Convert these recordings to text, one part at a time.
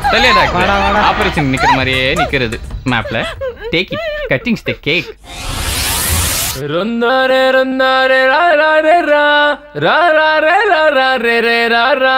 தலையா doctor operation நிக்கிற மாதிரியே நிக்கிறது மேப்ல take it cuttings the cake ருந்தாரே ருந்தாரே ரா ரா ரே ரா ரா ரா ரே ரா ரா ரே ரே ரா ரா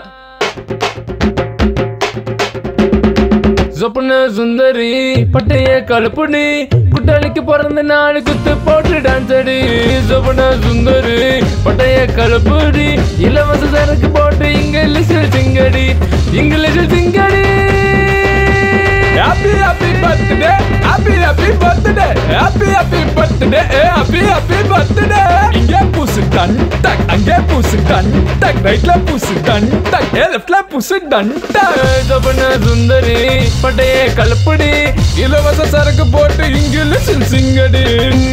சொப்பன சுந்தரி பட்டைய கலப்புடி குட்டாளிக்கு பிறந்த நாலு குத்து போட்டு டான்ஸ் அடி சொப்பன சுந்தரி பட்டைய கலப்புடி இலவச சரக்கு போட்டு இங்கிலீஷில் சிங்கடி இங்கிலீஷில் சிங்கடி happy happy birthday happy happy birthday happy happy birthday happy happy birthday இங்கே புசு டன் டக் அங்கே புசு டன் டக் ரைட்ல புசு டன் டக் ஏ லெஃப்ட்ல புசு டன் டக் சொப்பன சுந்தரி பட்டைய கலப்புடி இலவச சரக்கு போட்டு இங்கிலீஷில் சிங்கடி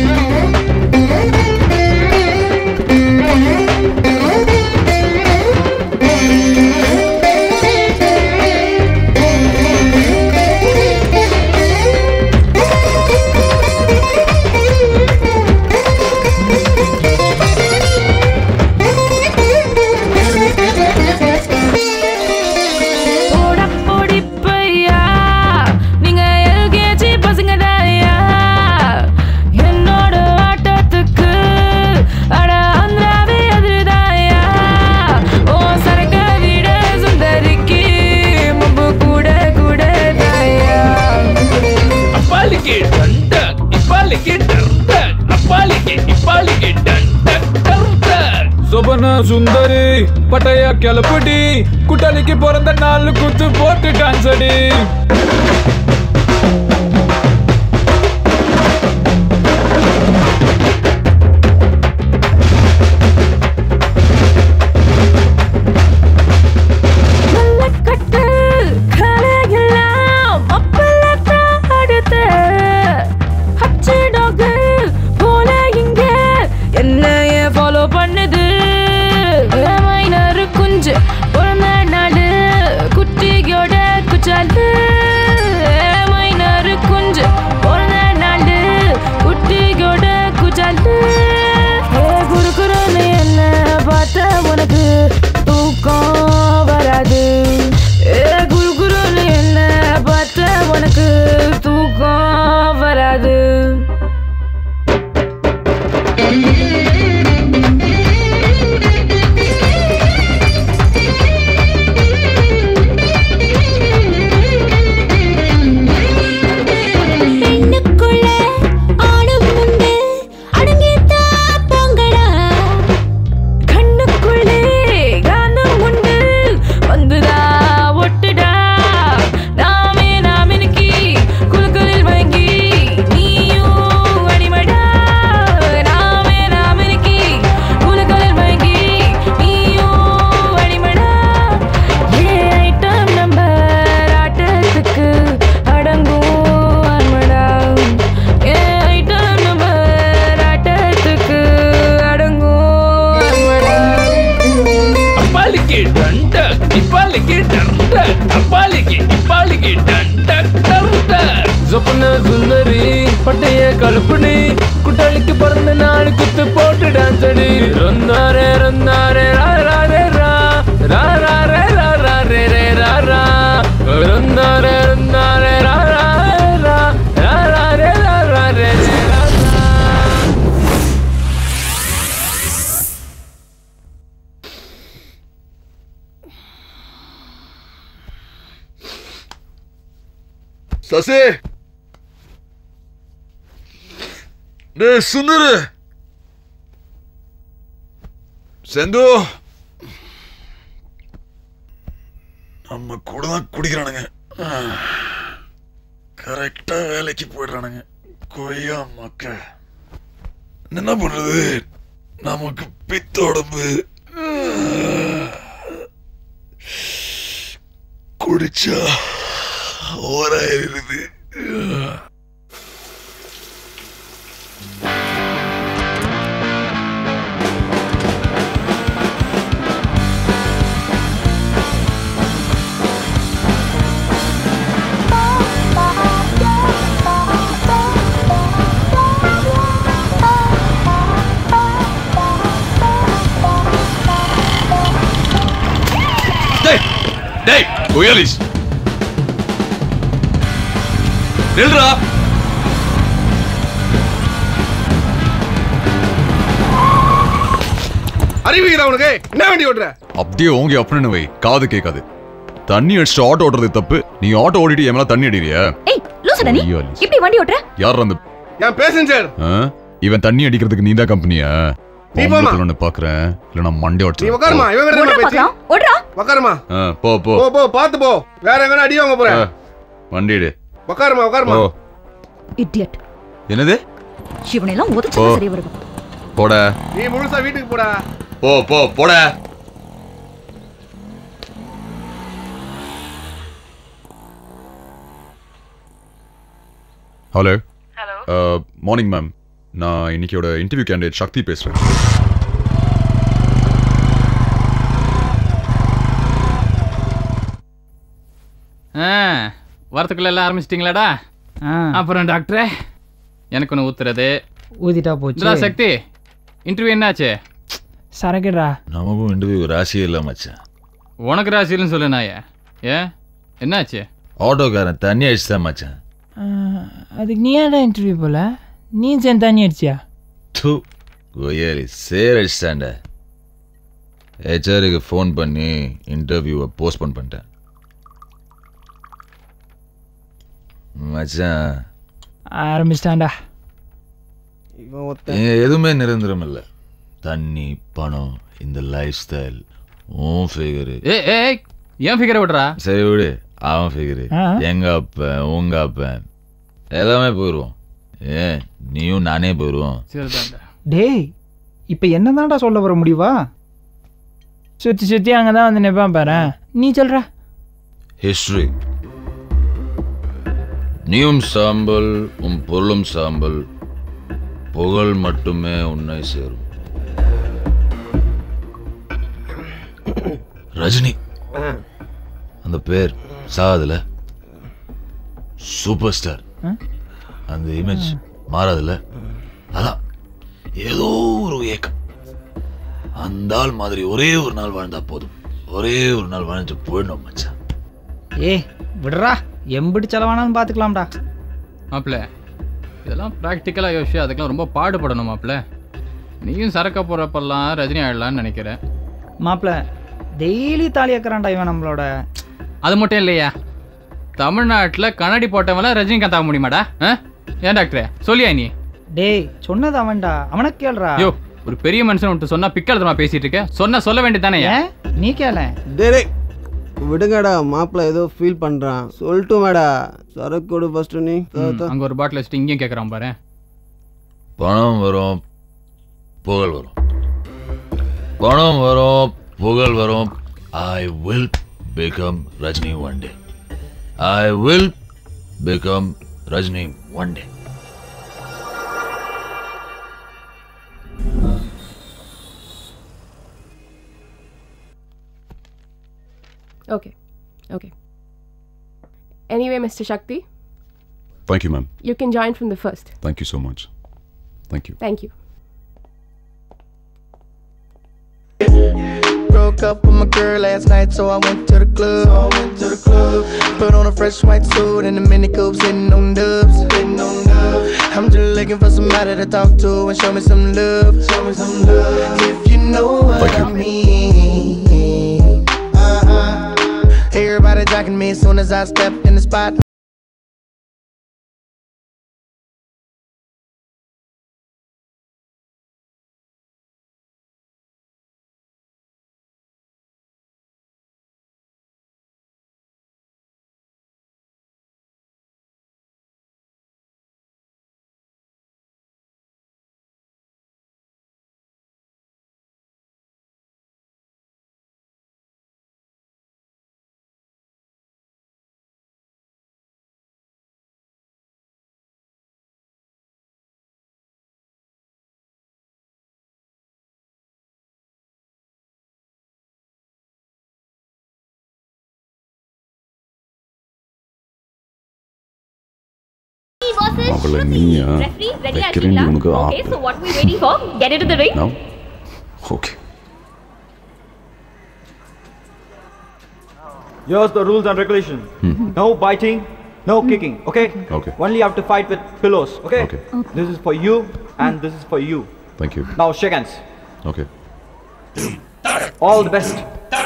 போடா போடி பையா நீங்க எல்கேஜி பசங்க தாயா என்னோட ஆட்டத்துக்கு அட ஆந்திராவே எதிர்தாயா ஓ சரக்க விட சுந்தரிக்கு மும்பு கூட கூட தாயா அப்பாலிக்கு டன் டக் இப்பாலிக்கு டன் டக் அப்பாலிக்கு இப்பாலிக்கு டன் டக் டன் டக் சொபன சுந்தரி பட்டைய கிளப்புடி குட்டாளிக்கு பிறந்த நாலு குத்து போட்டு டான்ஸ் அடி நல்ல கட்டு கலையெல்லாம் அப்பளத்தான் அடுத்து ஹச்சு டாகு போல இங்க என்னைய ஃபாலோ பண்ணுது மைனர் குஞ்சு பிறந்த நாடு குட்டியோட குச்சாலு மைனர் குஞ்சு பிறந்த நாடு குட்டியோட குச்சாலு குறுக்குறன்னு என்ன பார்த்த உனக்கு தூக்கம் வராது ஏ குரு குருன்னு என்ன பார்த்த உனக்கு தூக்கம் வராது பெண்ணுக்குள்ள ஆணும் உண்டு அடங்கித்தா போங்கடா கண்ணுக்குள்ளே காந்தம் உண்டு வந்துதா ஒட்டுடா நாமே நாமினுக்கி குலுக்கலில் வாங்கி நீயும் அடிமடா நாமே நாமினுக்கி குலுக்கலில் வாங்கி நீயும் அடிமடா ஏ ஐட்டம் நம்பர் ஆட்டத்துக்கு அடங்கும் ஆர்மடா ஏ ஐட்டம் நம்பர் ஆட்டத்துக்கு அடங்கும் ஆர்மடா அப்பாலிக்கு டன் டக் இப்பாலிக்கு டன் டக் அப்பாலிக்கு இப்பாலிக்கு டன் டக் டன் டக் சொப்பன சுந்தரி பட்டைய கழுப்புடி குட்டாளிக்கு பிறந்த நாலு குத்து போட்டு டான்ஸ் அடி ரொந்தாரே ரொந்தாரே ரா ரா ரே ரா ரா ரா ரே ரா ரா ரே ரே ரா ரா ரொந்தாரே ரொந்தாரே ரா ரா ரே ரா ரா ரா ரே ரா ரா ரே ரே ரா ரா சசி டேய் சுந்தரு செந்து நம்ம கூட தான் குடிக்கிறானுங்க கரெக்டா வேலைக்கு போயிடுறானுங்க கொய்யா மக்க என்ன பண்றது நமக்கு பித்த உடம்பு குடிச்சா ஓராயிருது டேய் டேய் புயலிஸ் நில்றா அறிவிக்கிறா உனக்கு என்ன வண்டி ஓட்டுற அப்படியே ஓங்கி அப்படின்னு வை காது கேட்காது தண்ணி அடிச்சுட்டு ஆட்டோ ஓட்டுறது தப்பு நீ ஆட்டோ ஓடிட்டு என் மேல தண்ணி அடிக்கிறியா ஏய் லூசுடா நீ ஐயோ, லூசு. இப்படி வண்டி ஓட்டுற யார் அந்த என் பேசஞ்சர் ஆ? இவன் தண்ணி அடிக்கிறதுக்கு நீ தான் கம்பெனியா நீ போம்மா. ஒன்று பாக்குறேன் இல்ல நான் மண்டே நீ உடச்சு உட்காருமா இவன் கிட்ட ஓடுறா தான் பேச்சு பார்க்கலாம் ஓடுறா உட்காருமா போ போ போ போ பாத்து போ வேற எங்கனா அடி வாங்க போற ஆ, வண்டி எடு உட்காருமா உட்காருமா போ இடியட் என்னது இவனெல்லாம் உதச்சா ஓ. சரி வருது போட நீ முழுசா வீட்டுக்கு போடா போ போ போட ஹலோ ஹலோ மார்னிங் மேம் நான் இன்னைக்கோட இன்டர்வியூ கேண்டிடேட் சக்தி பேசுறேன் ஆ வரத்துக்குள்ள எல்லாம் ஆரம்பிச்சிட்டிங்களாடா ஆ அப்புறம் டாக்டரே எனக்கு ஒன்று ஊத்துறது ஊதிட்டா இந்தா போச்சு சக்தி இன்டர்வியூ என்னாச்சு சரக்குடா நமக்கும் இன்டர்வியூ ராசியே இல்லை மச்சான் உனக்கு ராசியில்னு சொல்லு நாயே ஏன் என்னாச்சு ஆட்டோக்காரன் தண்ணி அடிச்சுதான் மச்சான் ஆ, அதுக்கு நீ ஏன்டா இன்டர்வியூ போல நீ சேர்ந்து தண்ணி அடிச்சியா தூ கொய்யாலி சேர் அடிச்சிட்டாண்ட ஹெச்ஆருக்கு ஃபோன் பண்ணி இன்டர்வியூவை போஸ்ட்போன் பண்ணிட்டேன் மச்சான் ஆரம்பிச்சிட்டான்டா இங்க எதுவுமே நிரந்தரம் இல்லை தண்ணி பணம் இந்த லைஃப் ஸ்டைல் உன் ஃபிகரு ஏ ஏய் ஏன் ஃபிகரை விடுறா சரி விடு அவன் ஃபிகரு ஆ. எங்க அப்பன் உங்க அப்பன் எல்லாமே போயிடுவோம் ஏன் நீயும் நானே போயிடுவோம் சரிதான்டா டேய் இப்போ என்னதான்டா சொல்ல வர முடிவா சுற்றி சுற்றி அங்கே தான் வந்து நிற்பான் பாரு நீ சொல்ற ஹிஸ்டரி நீயும் சாம்பல் உன் பொருளும் சாம்பல் புகழ் மட்டுமே உன்னை சேரும் ரஜினி அந்த பேர் சாதுல சூப்பர் ஸ்டார் ஆ? அந்த இமேஜ் மாறாதுல அதான் ஏதோ ஒரு ஏக்கம் அந்த ஆள் மாதிரி ஒரே ஒரு நாள் வாழ்ந்தா போதும் ஒரே ஒரு நாள் வாழ்ந்துட்டு போயிடணும் மச்சான் ஏய் விடுறா எம்பிடி செலவானாலும் பார்த்துக்கலாம்டா மாப்பிள்ள இதெல்லாம் ப்ராக்டிக்கலாக யோசிச்சு அதுக்கெல்லாம் ரொம்ப பாடுபடணும் மாப்பிள்ள நீயும் சரக்க போகிறப்பெல்லாம் ரஜினி ஆயிடலான்னு நினைக்கிறேன் மாப்பிள்ள டெய்லி தாலி ஏக்கறான்டா இவன் நம்மளோட அது மட்டும் இல்லையா தமிழ்நாட்டில் கண்ணாடி போட்டவங்களாம் ரஜினிகாந்த் ஆக முடியுமாடா ஆ ஏன் டாக்டரே சொல்லியா நீ டேய் சொன்னது அவன்டா அவனை கேளுடா யோ ஒரு பெரிய மனுஷன் உன்ட்டு சொன்னா பிக்கல் பேசிட்டு இருக்க சொன்னா சொல்ல வேண்டியதானே ஏன் நீ கேள டேய் டேய், விடுங்கடா மாப்பிள்ள ஏதோ ஃபீல் பண்றான் சொல்லட்டுமாடா சரக்கு கொடு ஃபர்ஸ்ட் நீ அங்க ஒரு பாட்டில் வச்சுட்டு இங்கேயும் கேட்குறான் பாரு பணம் வரும் புகழ் வரும் பணம் வரும் புகழ் வரும் I will become Rajini one day I will become Rajini one day Okay. Okay. Anyway, Mr. Shakti, Thank you, ma'am. you can join from the first. Thank you so much. Thank you. Thank you. Broke up with my girl last night, so I went to the club. So I went to the club. Put on a fresh white suit and the mini coops, hitting on dubs. Hitting on dubs. I'm just looking for somebody to talk to and show me some love. Show me some love. If you know what Thank you. I mean. Uh-huh. Everybody jocking me as soon as I stepped in the spot. அவளை நீயா வைக்கிறேன் உனக்கு Okay, so what we waiting for? Get into the ring. Okay Here's the rules and regulations. No biting, No kicking, okay? Okay. Only you have to fight with pillows, okay? Okay. This is for you and this is for you. Thank you. Now shake hands. Okay. All the best.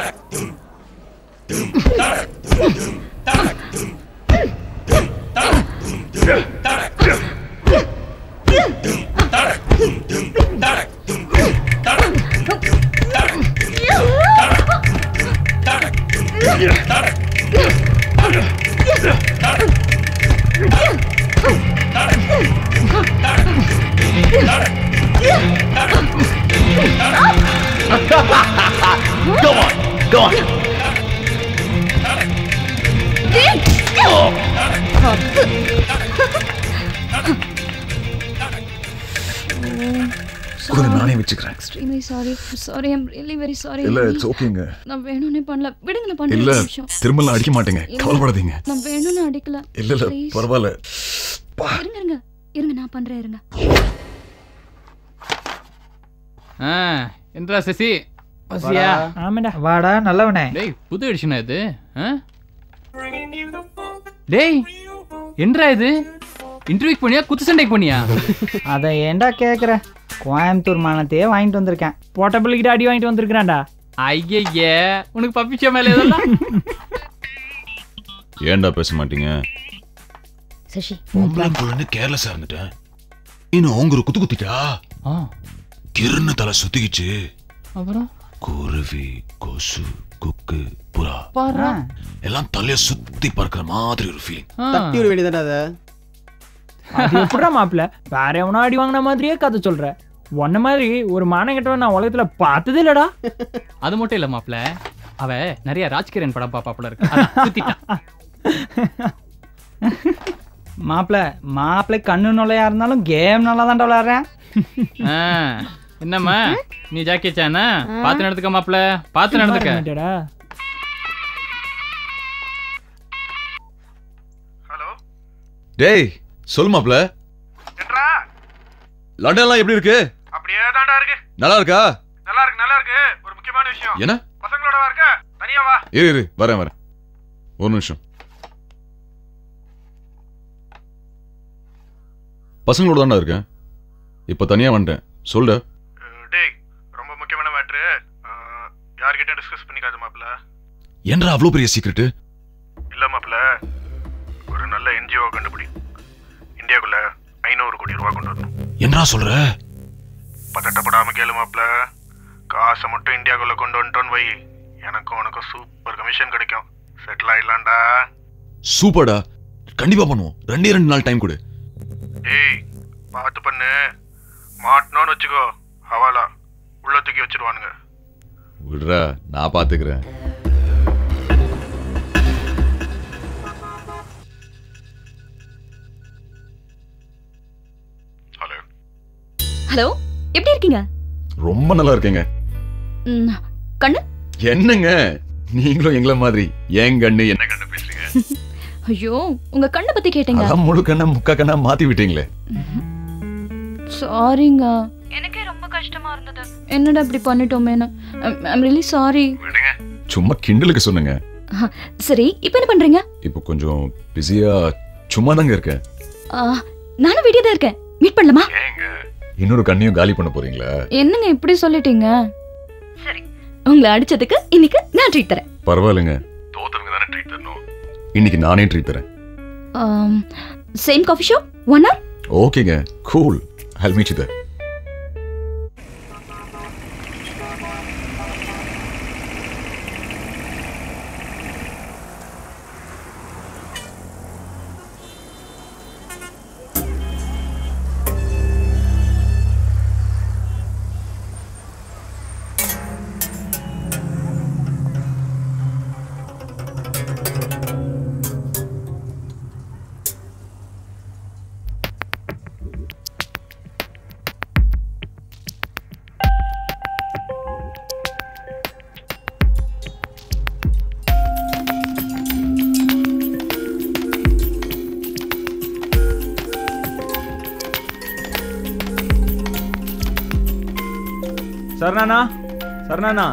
Go on, go on. கொடுங்க, நானே வச்சுக்கிறேன். Extremely sorry sorry I'm really very sorry இல்ல, it's okayங்க. நான் வேணும்னே பண்ணல விடுங்க நான் பண்றேன் இல்ல ஒரு நிமிஷம். திரும்பலாம் அடிக்க மாட்டேங்க இல்ல, கவலைப்படாதீங்க நான் வேணும்னு அடிக்கல இல்ல இல்ல Please. பரவாயில்ல இருங்க இருங்க இருங்க நான் பண்றேன் இருங்க ஆ என்றா சசி வசியா ஆமாடா வாடா நல்லவனே டேய் புது எடிஷனா இது ஆ? டேய் என்றா இது இன்டர்வியூக்கு பண்ணியா குத்து சண்டைக்கு பண்ணியா அதை ஏன்டா கேட்குற கோயம்புத்தூர் மானத்தையே வாங்கிட்டு வந்திருக்கேன் போட்டபிள்கிட்ட அடி வாங்கிட்டு வந்திருக்கிறான்டா ஐயே உனக்கு பப்பிச்சா மேல இதெல்லாம் ஏன்டா பேச மாட்டீங்க சசி பொம்பளை புள்ளன்னு கேர்லெஸ்ஸா இருந்துட்டேன் இன்னும் அவங்க ஒரு குத்து குத்திட்டா ஆ கிருன்னு தலை சுத்திக்கிச்சு அப்புறம் குருவி கொசு குக்கு புறா பாரு எல்லாம் தலைய சுத்தி பார்க்கிற மாதிரி ஒரு ஃபீலிங் தட்டி விட வேண்டியதாடா அதை அது எப்படிடா மாப்பிள்ள வேற எவனோ அடி வாங்கின மாதிரியே கதை சொல்ற உன்ன மாதிரி ஒரு மானம் கெட்டவன் நான் உலகத்துல பார்த்ததே இல்லடா அது மட்டும் இல்ல மாப்ள அவ நிறைய ராஜ்கிரண் படம் பாப்பாப்புல இருக்கு அதான் சுத்திட்டான். மாப்பிள்ள மாப்பிள்ளை கண்ணு நுழையா இருந்தாலும் கேம் நல்லா தான்டா விளையாடுறேன் ஆ, என்னம்மா நீ ஜாக்கி சானா பார்த்து நடந்துக்க மாப்ள பார்த்து நடந்துக்க மாட்டேடா. டேய் சொல் மாப்ள லண்டன்லாம் எப்படி இருக்கு அப்படியே தான்டா இருக்கு நல்லா இருக்கா நல்லா இருக்கு நல்லா இருக்கு ஒரு முக்கியமான விஷயம் என்ன பசங்களோட வா இருக்க தனியா வா இரு இரு வரேன் வரேன் ஒரு நிமிஷம் பசங்களோட தான்டா இருக்கேன் இப்போ தனியா வந்துட்டேன் சொல்ல டேய் ரொம்ப முக்கியமான மேட்ரு யார்கிட்ட டிஸ்கஸ் பண்ணிக்காத மாப்ள என்றா அவ்வளோ பெரிய சீக்ரெட்டு இல்ல மாப்ள ஒரு நல்ல என்ஜிஓ கண்டுபிடி இந்தியாக்குள்ள ஐநூறு கோடி ரூபா கொண்டு வரணும் என்றா சொல்ற பதட்டப்படாம கேளு மாப்ள காசை மட்டும் இந்தியாக்குள்ள கொண்டு வந்துட்டோன்னு வை எனக்கும் உனக்கும் சூப்பர் கமிஷன் கிடைக்கும் செட்டில் ஆயிடலாம்டா சூப்பர்டா கண்டிப்பா பண்ணுவோம் ரெண்டே ரெண்டு நாள் டைம் கொடு ஏய் பார்த்து பண்ணு மாட்டினோன்னு வச்சுக்கோ ஹவாலா உள்ள தூக்கி வச்சிருவானுங்க விடுறா நான் பாத்துக்கிறேன் ஹலோ எப்படி இருக்கீங்க ரொம்ப நல்லா இருக்கேங்க ம், கண்ணு என்னங்க நீங்களும் எங்களை மாதிரி ஏன் கண்ணு என்ன கண்ணு பேசுறீங்க ஐயோ உங்க கண்ணை பத்தி கேட்டீங்க அதான் முழு கண்ணா முக்கா கண்ணா மாத்தி விட்டீங்களே சாரிங்க எனக்கே ரொம்ப கஷ்டமா இருந்தது என்னடா இப்படி பண்ணிட்டோமேன்னு ஐம் ரியலி சாரி சும்மா கிண்டலுக்கு சொன்னேங்க சரி இப்போ என்ன பண்றீங்க இப்போ கொஞ்சம் பிஸியா சும்மா தாங்க இருக்கேன் ஆ, நானும் வெளியே தான் இருக்கேன் மீட் பண்ணலாமா இன்னொரு கண்ணையும் காலி பண்ண போறீங்களா என்னங்க இப்படி சொல்லிட்டீங்க சரி உங்களை அடிச்சதுக்கு இன்னைக்கு நான் ட்ரீட் தரேன் பரவாயில்லைங்க தோத்தவங்க தானே ட்ரீட் தரணும் இன்னைக்கு நானே ட்ரீட் தரேன் same coffee shop one hour ஓகேங்க cool I'll meet you there சரணாண்ணா சரணாண்ணா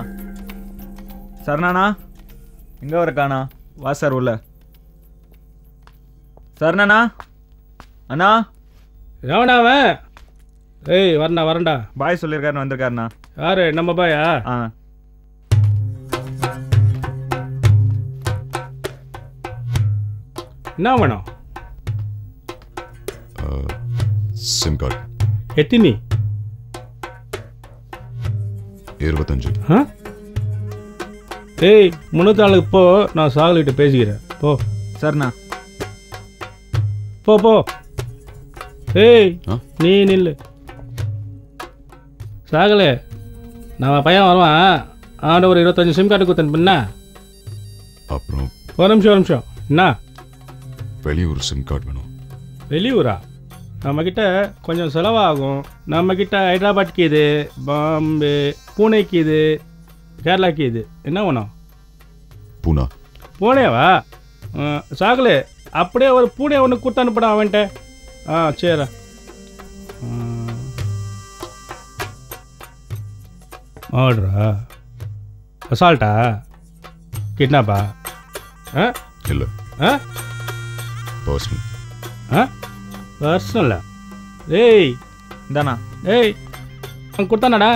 சரணாண்ணா எங்கே வரக்காண்ணா வா சார் உள்ள சரணண்ணா அண்ணா எவனா அவன் ஏய் வரண்டா வரண்டா பாய் சொல்லியிருக்காருன்னு வந்திருக்காருண்ணா யாரு நம்ம பாயா ஆ என்ன வேணும் சிம் கார்டு எத்தினி இருபத்தஞ்சு ஆ ஏய் முன்னூத்தாளுக்கு போ நான் சாகலிட்ட பேசிக்கிறேன் போ சரிண்ணா போ போ ஏய் நீ நில்லு சாகலே நம்ம பையன் வருவான் அவன்கிட்ட ஒரு இருபத்தஞ்சு சிம் கார்டு கொடுத்தேன் பண்ண அப்புறம் ஒரு நிமிஷம் ஒரு நிமிஷம் என்ன வெளியூர் சிம் கார்டு வேணும் வெளியூரா நம்மக்கிட்ட கொஞ்சம் செலவாகும் நம்மக்கிட்ட ஹைதராபாத்க்கு இது பாம்பே பூனேக்கு இது கேரளாக்கு இது என்ன வேணும் பூனா பூனேவா ஆ, சாகலே அப்படியே ஒரு பூனே ஒன்று கொடுத்து அனுப்படா அவன்கிட்ட ஆ சரி ஆர்டரா அசால்ட்டா கிட்னாப்பா ஆ இல்லை ஆ பர்சனல் ஆ பர்சனலா ஏய் இந்தாண்ணா ஏய் அவன் கொடுத்தானடா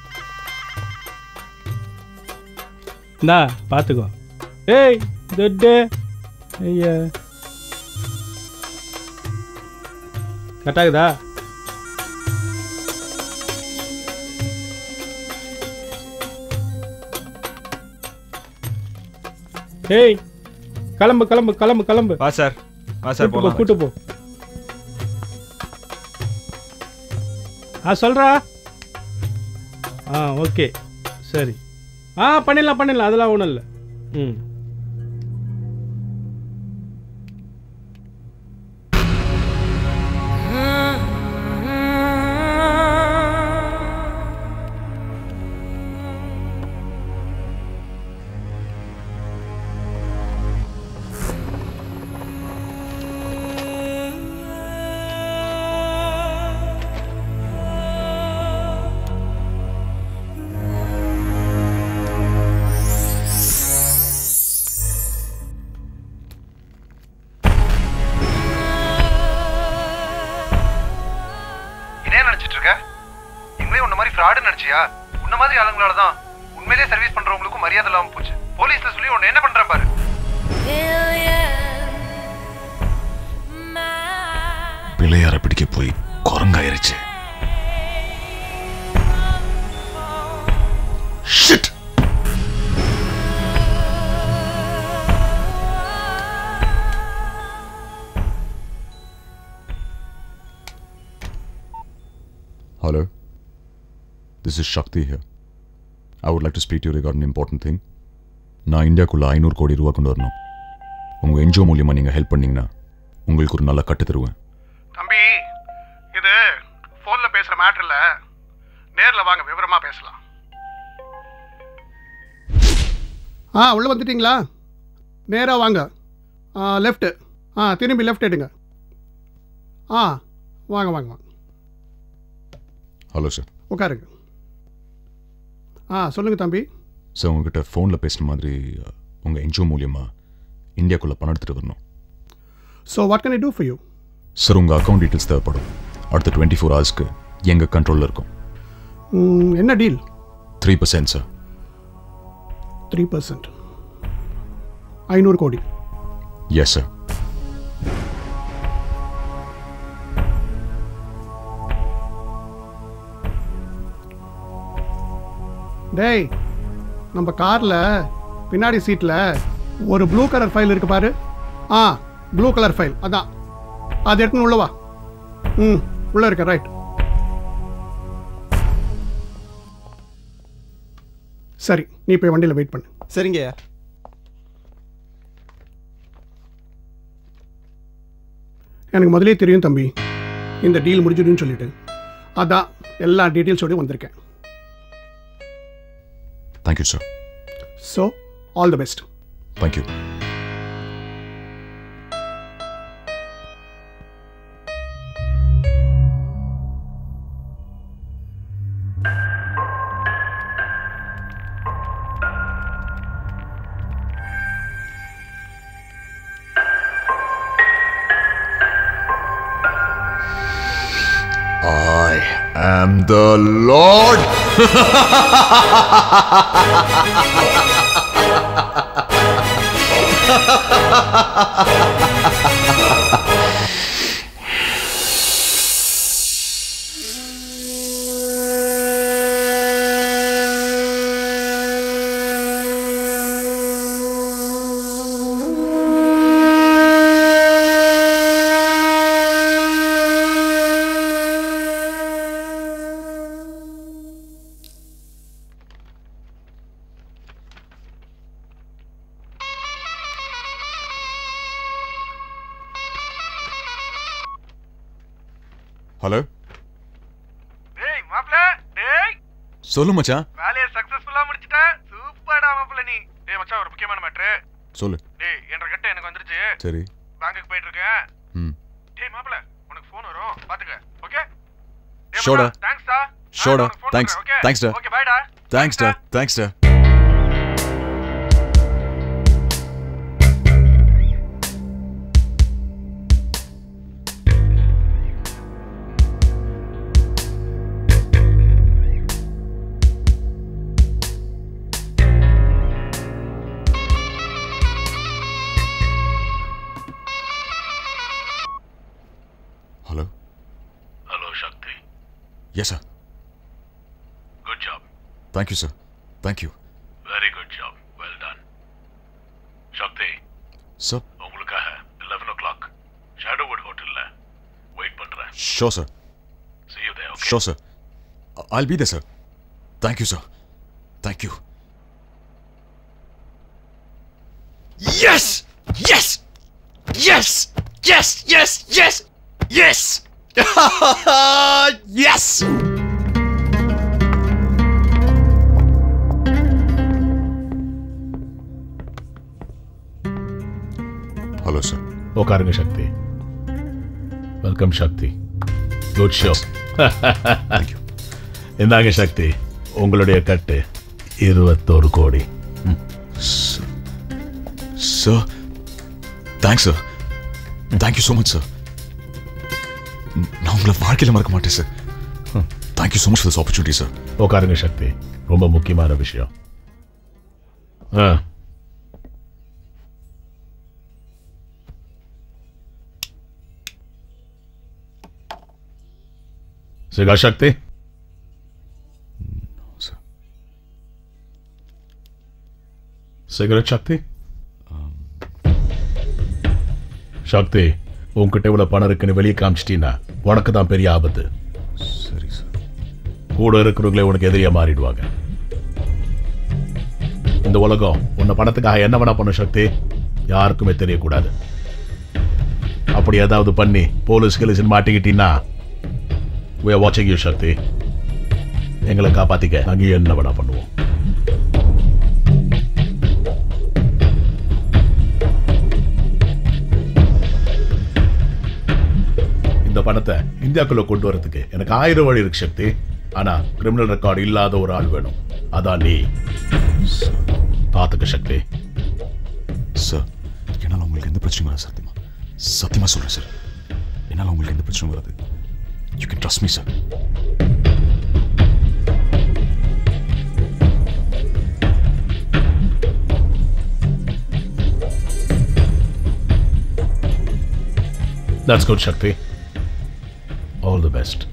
இந்தா பார்த்துக்கோ ஏய் துட்டு ஐயா கட்டாகுதா ஏய் கிளம்பு கிளம்பு கிளம்பு கிளம்பு வா சார் வா சார் கூட்டு போ போகலாம் கூட்டு போ ஆ சொல்கிறா ஆ ஓகே சரி ஆ பண்ணிடலாம் பண்ணிடலாம் அதெல்லாம் ஒன்றும் இல்லை ம் என்ன நினைச்சிட்டு இருக்க எங்களே உன்ன மாதிரி ஃப்ராடு நினைச்சியா உன்ன மாதிரி ஆளுங்களால தான் உண்மையிலேயே சர்வீஸ் பண்றவங்களுக்கும் மரியாதை இல்லாம போச்சு போலீஸ்ல சொல்லி உன்னை என்ன பண்ற பாரு பிள்ளையார பிடிக்க போய் குரங்காயிருச்சு Shit! Hello. This is Shakti here. I would like to speak to you regarding an important thing. நான் இந்தியாக்குள்ள ஐநூறு கோடி ரூபா கொண்டு வரணும் உங்கள் என்ஜிஓ மூலியமாக நீங்கள் ஹெல்ப் பண்ணீங்கன்னா உங்களுக்கு ஒரு நல்ல கட்டு தருவேன் தம்பி இது ஃபோன்ல பேசுற மேட்டர் இல்ல நேர்ல வாங்க விவரமா பேசலாம் ஆ உள்ளே வந்துட்டீங்களா நேராக வாங்க ஆ லெஃப்ட்டு ஆ திரும்பி லெஃப்ட் எடுங்க ஆ வாங்க வாங்க வாங்க ஹலோ சார் உட்காருங்க ஆ சொல்லுங்கள் தம்பி சார் உங்ககிட்ட ஃபோனில் பேசுன மாதிரி உங்கள் என்ஜிஓ மூலியமாக இந்தியாக்குள்ளே பணம் எடுத்துகிட்டு வரணும் so what can I do for you sir உங்கள் அக்கௌண்ட் டீட்டெயில்ஸ் தேவைப்படும் அடுத்த டுவெண்ட்டி ஃபோர் ஹவர்ஸ்க்கு எங்கள் கண்ட்ரோலில் இருக்கும் என்ன deal three percent sir three percent ஐநூறு கோடி எஸ் சார் டேய் நம்ம காரில் பின்னாடி சீட்டில் ஒரு ப்ளூ கலர் ஃபைல் இருக்கு பாரு ஆ ப்ளூ கலர் ஃபைல் அதான் அது எடுத்துன்னு உள்ள வா ம் உள்ளே இருக்க ரைட் சரி நீ போய் வண்டியில் வெயிட் பண்ணு சரிங்க எனக்கு முதலே தெரியும் தம்பி இந்த டீல் முடிஞ்சிடுன்னு சொல்லிட்டு அதான் எல்லா டீட்டெயில்ஸோடய வந்திருக்கேன் thank you sir so all the best thank you am the Lord. Hello டேய் மாப்ள டேய் சொல்லு மச்சான் வேலையை சக்சஸ்ஃபுல்லா முடிச்சிட்ட சூப்பர்டா மாப்ள நீ டேய் மச்சான் ஒரு முக்கியமான மேட்ரு சொல்லு டேய் என்ற கட்ட எனக்கு வந்துருச்சு சரி பேங்க்குக்கு போயிட்டு இருக்கேன் ம் டேய் மாப்ள உனக்கு ஃபோன் வரும் பாத்துக்க ஓகே ஷோடா தேங்க்ஸ் டா ஷோடா தேங்க்ஸ் ஓகே தேங்க்ஸ் டா ஓகே பை டா தேங்க்ஸ் டா தேங்க்ஸ் டா hello hello Shakti yes sir good job thank you sir thank you very good job well done Shakti sir உங்களுக்காக லெவன் ஓ கிளாக் ஷேடோவுட் ஹோட்டலில் வெயிட் பண்ணுறேன் sure sir See you there, okay? Sure sir I'll be there, sir. Thank you, sir. Thank you. Yes! Yes! Yes! Yes! Yes! Yes! Yes! yes! Hello sir உட்காருங்க Shakti welcome Shakti good show இந்தாங்க சக்தி உங்களுடைய கட்டு இருபத்தோரு கோடி sir thanks sir thank you so much sir நான் உங்களை வாழ்க்கையில் மறக்க மாட்டேன் sir thank you so much for this opportunity sir உட்காருங்க சக்தி ரொம்ப முக்கியமான விஷயம் ஆ சிகா சக்தி சிகரெட் சக்தி சக்தி உன்கிட்ட இவ்வளவு பணம் இருக்குன்னு வெளியே காமிச்சிட்டீங்கன்னா உனக்கு தான் பெரிய ஆபத்து சரி சார் கூட இருக்கிறவங்களே உனக்கு எதிரியா மாறிடுவாங்க இந்த உலகம் உன்னை பணத்துக்காக என்ன வேணா பண்ண சக்தி யாருக்குமே தெரியக்கூடாது அப்படி ஏதாவது பண்ணி போலீஸ் கிலீஸ் மாட்டிக்கிட்டீங்கன்னா we are watching you Shakti எங்களை காப்பாத்திக்க நாங்க என்ன வேணா பண்ணுவோம் இந்த பணத்தை இந்தியாக்குள்ள கொண்டு வரதுக்கு எனக்கு ஆயிரம் வழி இருக்கு சக்தி ஆனா கிரிமினல் ரெக்கார்டு இல்லாத ஒரு ஆள் வேணும் அதான் நீ பாத்துக்க சக்தி சார் என்னால் உங்களுக்கு எந்த பிரச்சனையும் வராது சத்தியமா சத்தியமா சொல்கிறேன் சார் என்னால் உங்களுக்கு எந்த பிரச்சனையும் வராது you can trust me sir That's good, Shakti. All the best.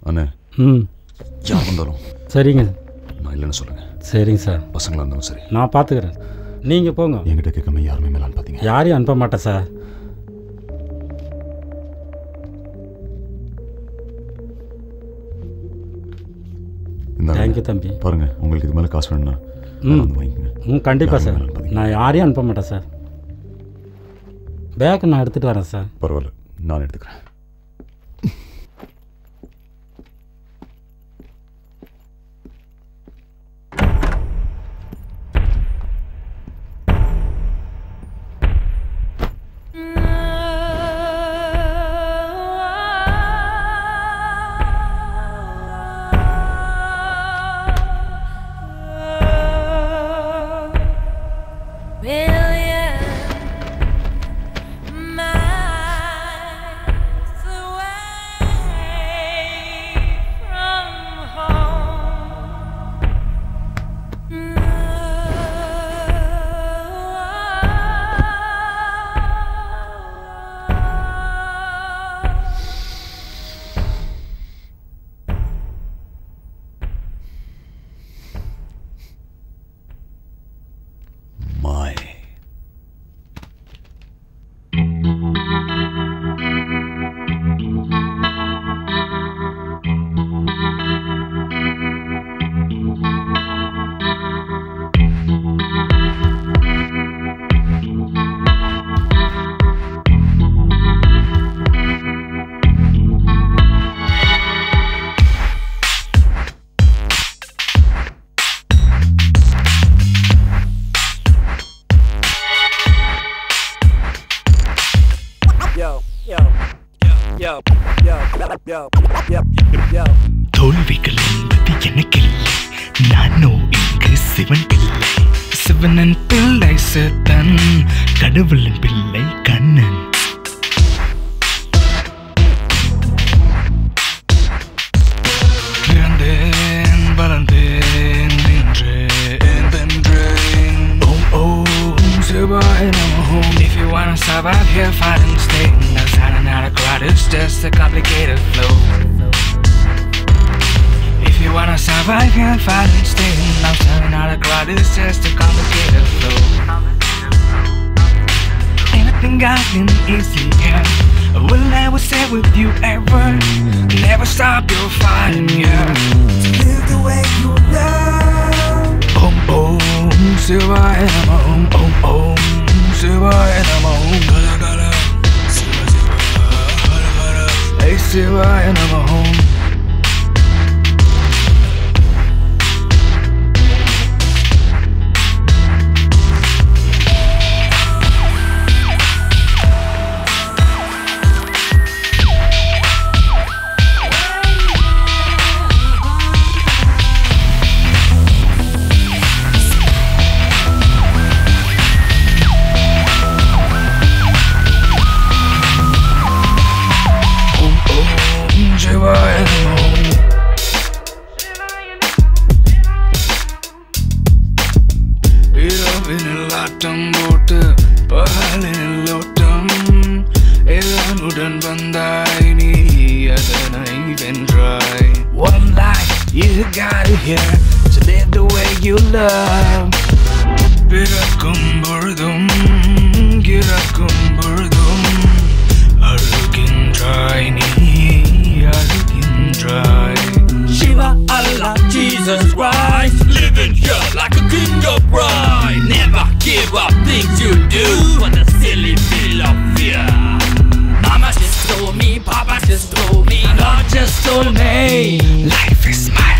அண்ணே ம் யார் வந்தாலும் சரிங்க நான் இல்லைன்னு சொல்லுங்க சரிங்க சார் பசங்களா இருந்தாலும் சரி நான் பார்த்துக்கிறேன் நீங்கள் போங்க என்கிட்ட கேட்காம யாருமே மேலான்னு பார்த்தீங்க யாரையும் அனுப்ப மாட்டேன் சார் இந்தாங்க. தேங்க்யூ தம்பி பாருங்க உங்களுக்கு இது மேலே காசு வேணும்னா ம் வந்து வாங்கிக்கோங்க ம் கண்டிப்பாக யாரும் சார் வேணாம்னு பார்த்தீங்க. நான் யாரையும் அனுப்ப மாட்டேன் சார் பேக் நான் எடுத்துகிட்டு வரேன் சார் பரவாயில்ல நான் எடுத்துக்கிறேன் Million miles away from home. My. Yo, yo, yo, yo, yo, yo, yo. தோல்விகள் என்பது எனக்கில்லை நானோ இங்கு சிவன் பிள்ளை சிவனன் பிள்ளை சேத்தன் கடவுளின் பிள்ளை கண்ணன் பிறந்தேன் வளர்ந்தேன் நின்றேன் வென்றேன் ஓம் ஓம் சிவாய நம ஓம் If you wanna survive here, fight and stay No signing out a crowd, it's just a complicated flow If you wanna survive here, fight and stay No signing out a crowd, it's just a complicated flow Anything gotten easy, yeah I will never stay with you ever Never stop your fighting, yeah Live the way you love Om Om Shivaya Nama Om Om Om Shivaya Nama Om Gala Gala Shiva Shiva Hara Hara Hey Shivaya Nama Om Om Om Shivaya Nama Om இரவினில் ஆட்டம் போட்டு பகலினில் ஓட்டம் இதனுடன் வந்தாய் நீ அதனை வென்றாய் One life you got it here to live the way you love பிறக்கும் பொழுதும் இறக்கும் பொழுதும் அழுகின்றாய் நீ அழுகின்றாய் Shiva, Allah, Jesus Christ, living here like a king of pride. Never give up things you do for the silly feel of fear. Mama just told me, Papa just told me, God just told me, life is mine.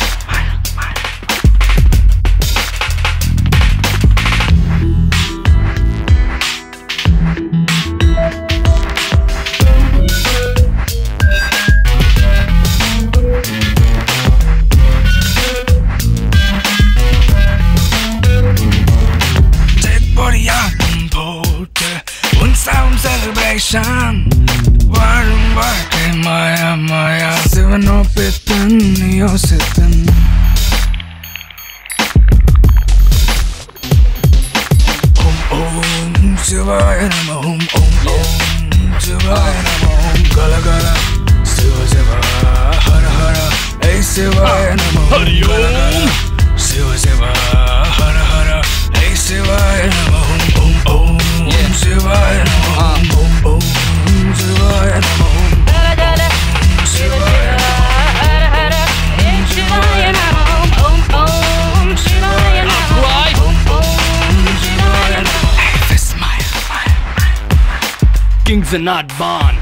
Dead body ஆட்டம் போட்டு உன் sound celebration வாழும் வாழ்க்கை மாயா மாயா சிவனோ பித்தன் நீயோ சித்தன் ஓம் ஓம் சிவாய நம ஓம் ஓம் ஓம் சிவாய நம ஓம் கல கல சிவ சிவ Hara Hara Hari Om Shiva Shiva Hara Hara Hey Shivaya Namaha Om Om Om Shivaya Namaha Om Om Om Shivaya Namaha Kings are not born.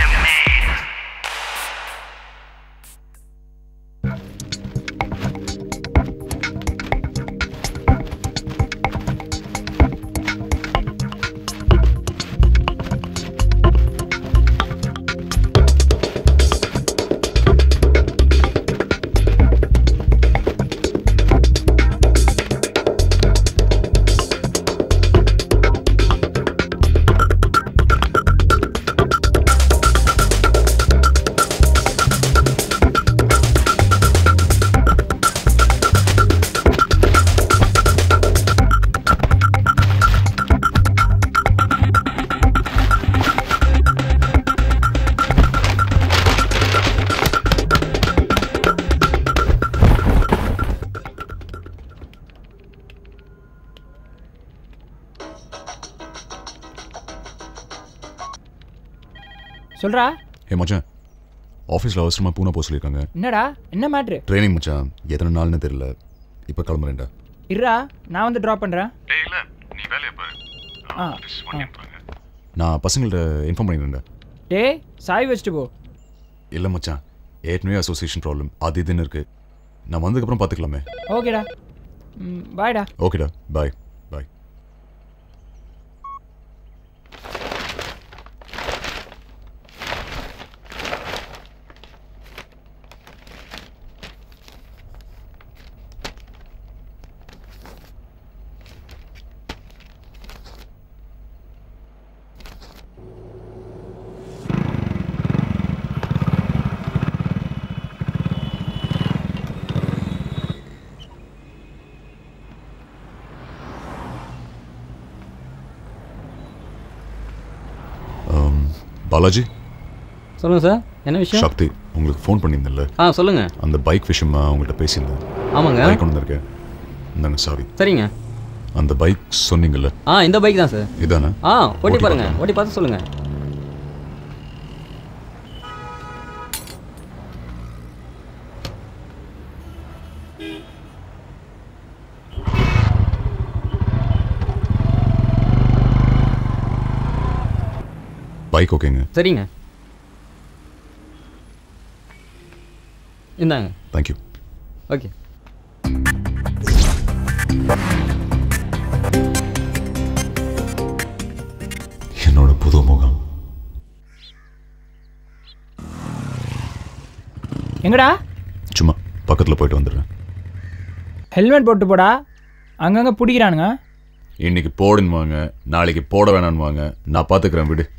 சொல்றா ஏ மச்சான் ஆஃபீஸில் அவசரமாக பூனா போக சொல்லியிருக்காங்க என்னடா என்ன மேட்ரு ட்ரைனிங் மச்சான் எத்தனை நாள்னு தெரியல இப்போ கிளம்புறேன்டா இருடா நான் வந்து ட்ராப் பண்ணுறேன் நீ வேலையை பாரு ஆ நான் பசங்கள்ட்ட இன்ஃபார்ம் பண்ணிடுறேன்டா டேய் சாய் வச்சுட்டு போ இல்லை மச்சான் ஏற்கனவே அசோசியேஷன் ப்ராப்ளம் அது இதுன்னு இருக்கு நான் வந்ததுக்கப்புறம் பார்த்துக்கலாமே ஓகேடா ம் பாய்டா ஓகேடா பாய் பாய் Um, பாலாஜி சொல்லுங்க சார் என்ன விஷயம் சக்தி உங்களுக்கு ஃபோன் பண்ணியிருந்தேன்ல ஆ சொல்லுங்க அந்த பைக் விஷயமா உங்கள்கிட்ட பேசியிருந்தேன் ஆமாங்க. பைக் கொண்டு வந்திருக்கேன் இந்தாங்க சாவி சரிங்க அந்த பைக் சொன்னீங்கல்ல ஆ இந்த பைக் தான் சார் இதானே ஆ ஓட்டி ஓட்டி பாருங்க பார்க்கலாம். ஓட்டி பார்த்து சொல்லுங்க பைக் ஓகேங்க சரிங்க இந்தாங்க தேங்க்யூ ஓகே என்னோட புது முகம் எங்கடா சும்மா பக்கத்தில் போயிட்டு வந்துடுறேன் ஹெல்மெட் போட்டு போடா அங்கங்கே பிடிக்கிறானுங்க இன்னைக்கு போடுன்னுவாங்க நாளைக்கு போட வேணான்னுவாங்க நான் பார்த்துக்கிறேன் விடு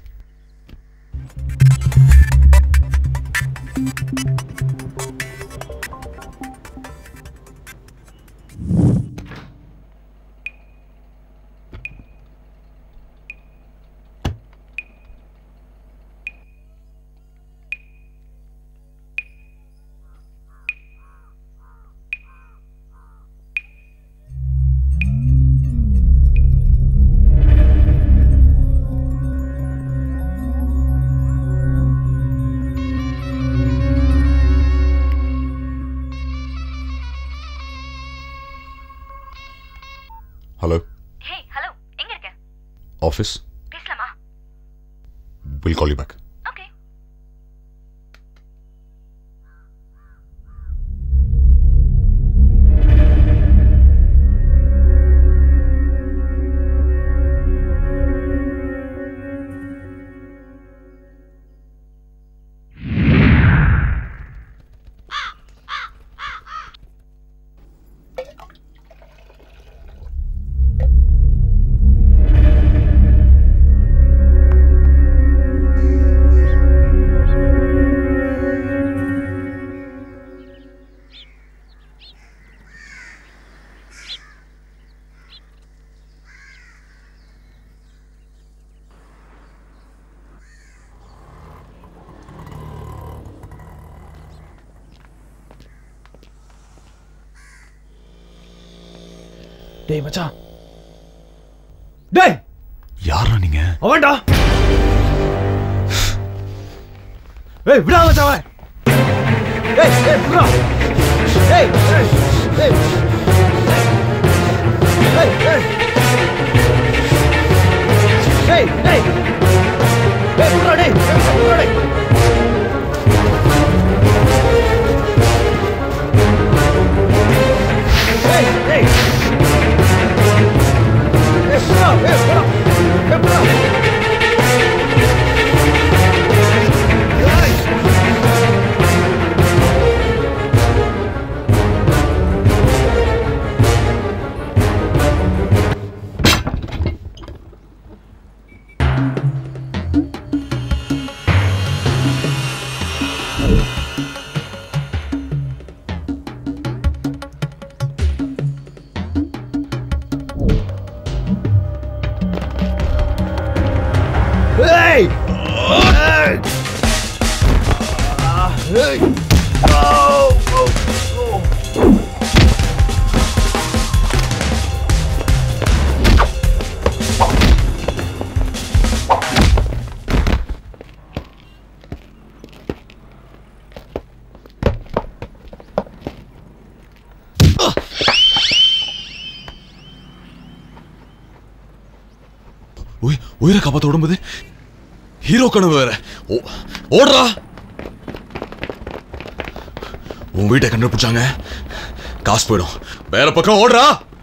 ஹலோ ஹே ஹலோ எங்க இருக்க ஆஃபீஸ் பேசலாமா will call you back okay ஆ டேய் மச்சான் டேய் யாரா நீங்க அவன்டா ஏய் விடா மச்சான் அவன் ஏய் ஏய் விடா ஏய் ஏய் ஏய் ஏய் ஏய் ஏய் ஏய் ஏய் விடா டேய் விடா டேய் ஏய் ஏய் ஏய் விடா ஏய் விடா ஏய் விடா Hey! Hey! Ah, hey! Oh, oh, oh. உய் உயிரை காப்பாத்த விடும்போது ஹீரோ கனவு வேற ஓ ஓடுறா உன் வீட்டை கண்டுபிடிச்சாங்க காசு போயிடும் வேற பக்கம் ஓடுறா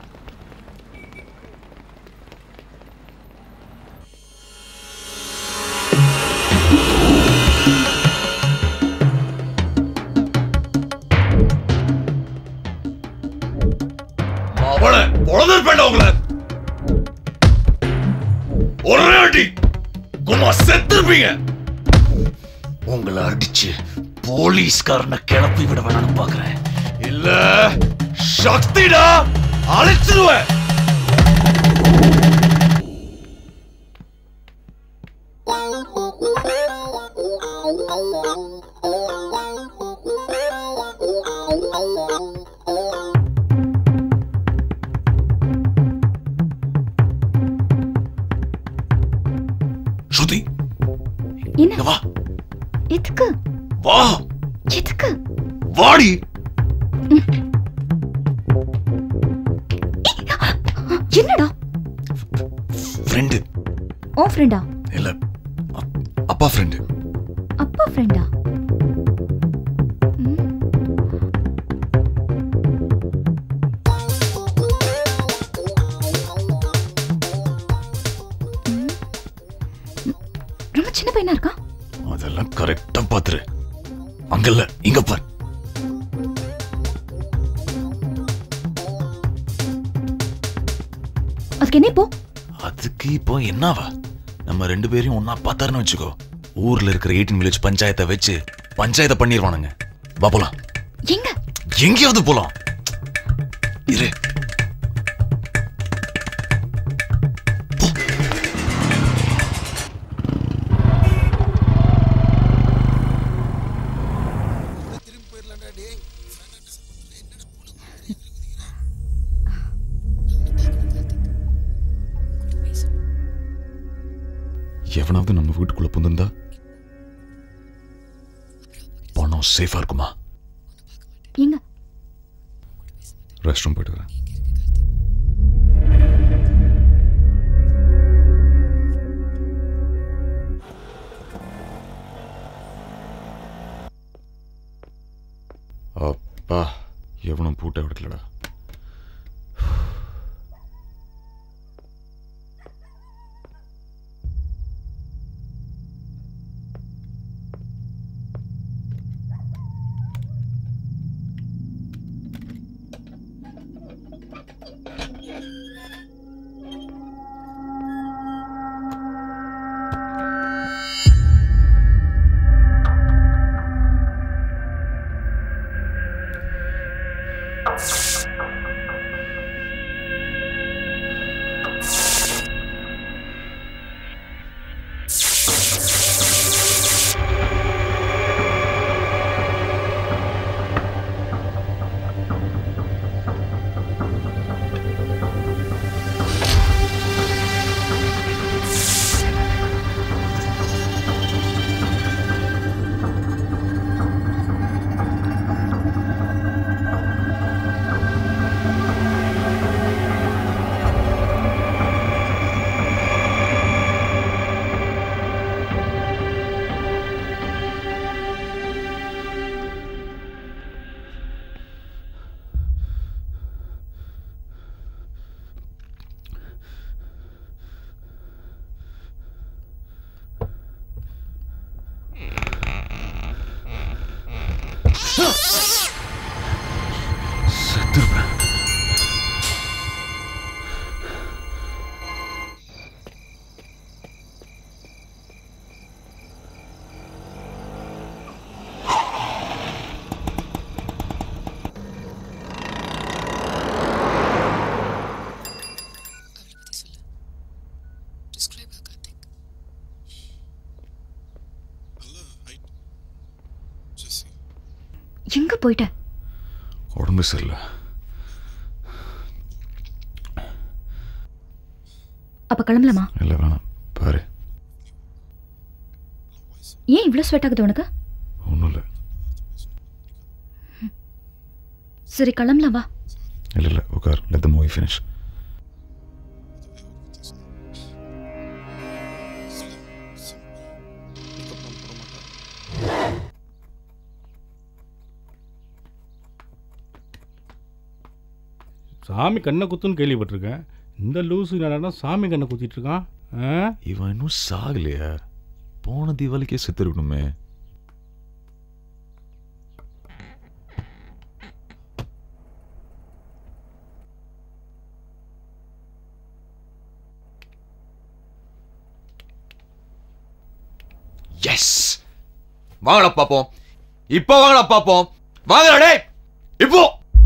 அவளை பொழந்திருப்பேன் உங்களை ஒரே அடி கும்மா செத்துருப்பீங்க உங்களை அடிச்சு போலீஸ்காரனை கிளப்பி விட வேணாம்னு பாக்குறேன் இல்ல சக்திடா அழைச்சிருவேன் ஸ்ருதி என்ன வா எதுக்கு வா எதுக்கு வாடி என்னடா ஃப்ரெண்டு உன் ஃப்ரெண்டா இல்ல அப்- அப்பா ஃப்ரெண்டு அப்பா ஃப்ரெண்டா ரொம்ப சின்ன பையனா இருக்கா அதெல்லாம் கரெக்டா பாத்துரு அங்க இல்ல இங்க பாரு அதுக்கு என்ன இப்போ அதுக்கு இப்போ என்னவா நம்ம ரெண்டு பேரையும் ஒன்னா பார்த்தாருன்னு வச்சுக்கோ ஊர்ல இருக்கிற எயிட்டின் வில்லேஜ் பஞ்சாயத்தை வச்சு பஞ்சாயத்தை பண்ணிடுவானுங்க வா போலாம் எங்க எங்கேயாவது போலாம் இரு எவனாவது நம்ம வீட்டுக்குள்ள புந்திருந்தா பணம் சேஃபா இருக்குமா எங்க ரெஸ்ட் ரூம் போயிட்டு வரேன் அப்பா எவனும் பூட்டை விடலடா செத்துருப்பேன் எங்க போயிட்ட உடம்பு சரியில்லை அப்ப கிளம்பலாமா இல்லை வேணாம் பாரு ஏன் இவ்வளவு ஸ்வெட் ஆகுது உனக்கு ஒன்றும் இல்லை சரி கிளம்பலாம் வா இல்லை இல்லை உட்கார் லெட் த மூவி ஃபினிஷ் சாமி கண்ணை குத்துன்னு கேள்விப்பட்டிருக்கேன் இந்த லூசு என்னடா சாமி கண்ணை குத்திட்டு இருக்கான் ஆ? இவன் இன்னும் சாகலையா போன தீபாவளிக்கே செத்துருக்கணுமே எஸ் வாங்கடா பாப்போம் இப்போ வாங்கடா பாப்போம் வாங்கடா டேய் இப்போ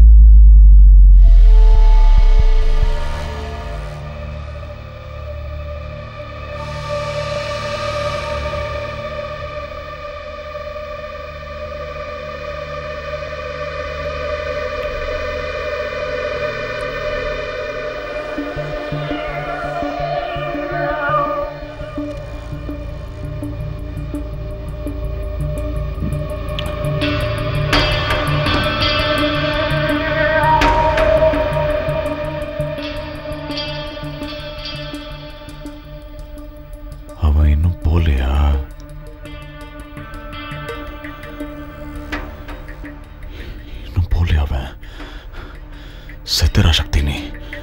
அவன் இன்னும் போலையா இன்னும் போலையா அவன் செத்துரா சக்தி நீ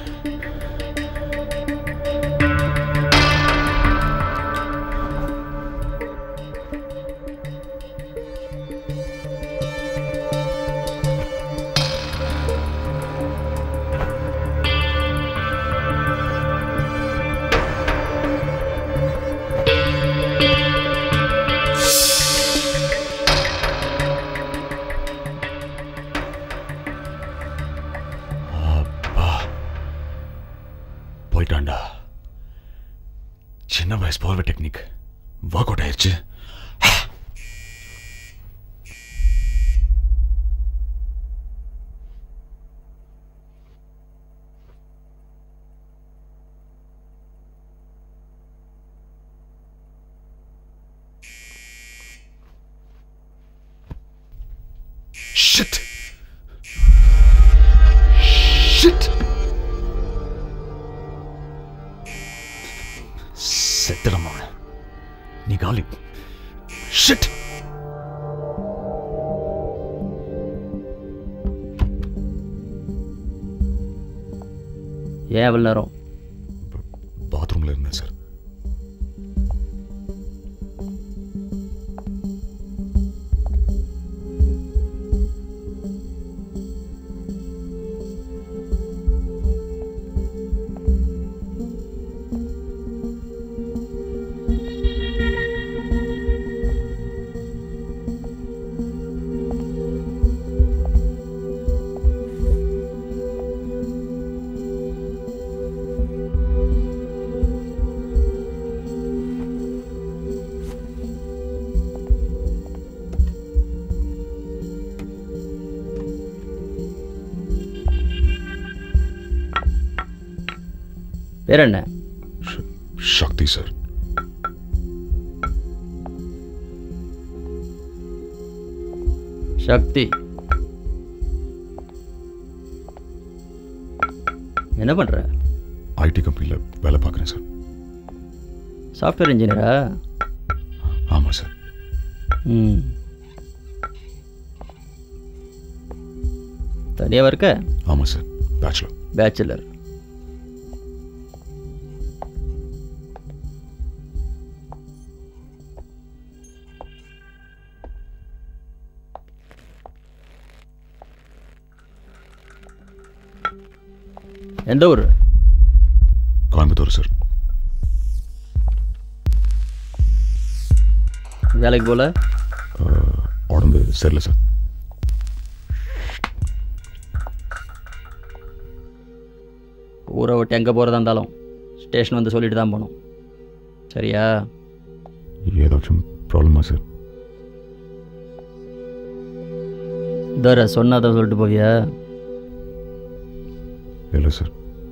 அப்பா போயிட்டான்டா சின்ன வயசு போர்வை டெக்னிக் ஒர்க் அவுட் ஆயிடுச்சு Shit! Shit! செத்துறமா நீ காலி ஷிட் ஏன் அவ்வளோ நேரம் பாத்ரூம்ல இருந்தேன் சார் பேர் என்ன சக்தி சார் சக்தி என்ன பண்ணுற ஐடி கம்பெனியில் வேலை பார்க்குறேன் சார் சாஃப்ட்வேர் இன்ஜினியரா ஆமாம் சார் ம் தனியாக இருக்க ஆமாம் சார் பேச்சுலர் பேச்சுலர் எந்த ஊர் கோயம்புத்தூர் சார் வேலைக்கு போல உடம்பு சரியில்லை சார் ஊரை விட்டு எங்கே போகிறதா இருந்தாலும் ஸ்டேஷன் வந்து சொல்லிட்டு தான் போகணும் சரியா ஏதாச்சும் ப்ராப்ளமா சார் தர சொன்னாதான் சொல்லிட்டு போவியா இல்லை சார்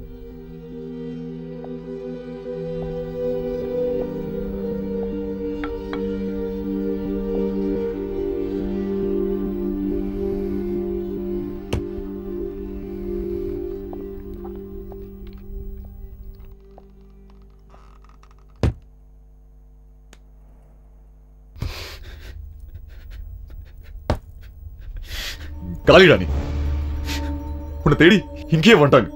காலிடா நீ உன்னை தேடி இங்கேயே வந்துட்டாங்க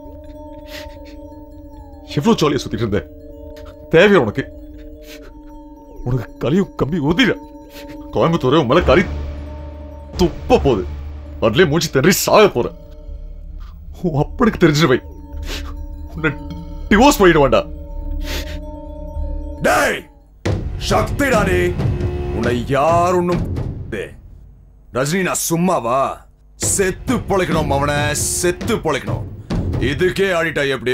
எவ்வளவு ஜாலியா சுத்திட்டு இருந்த தேவையா உனக்கு உனக்கு கலியும் கம்பி உதிர கோயம்புத்தூர் உன் மேல கலி துப்ப போகுது அதுலயே மூச்சு தெரி சாக போற உன் அப்பனுக்கு தெரிஞ்சிரு வை உன்னை டிவோர்ஸ் பண்ணிட வேண்டாம் டேய் சக்திடா நீ உன்னை யார் ஒண்ணும் ரஜினி நான் சும்மாவா செத்து பொழைக்கணும் அவனை செத்து பொழைக்கணும் இதுக்கே ஆடிட்டா எப்படி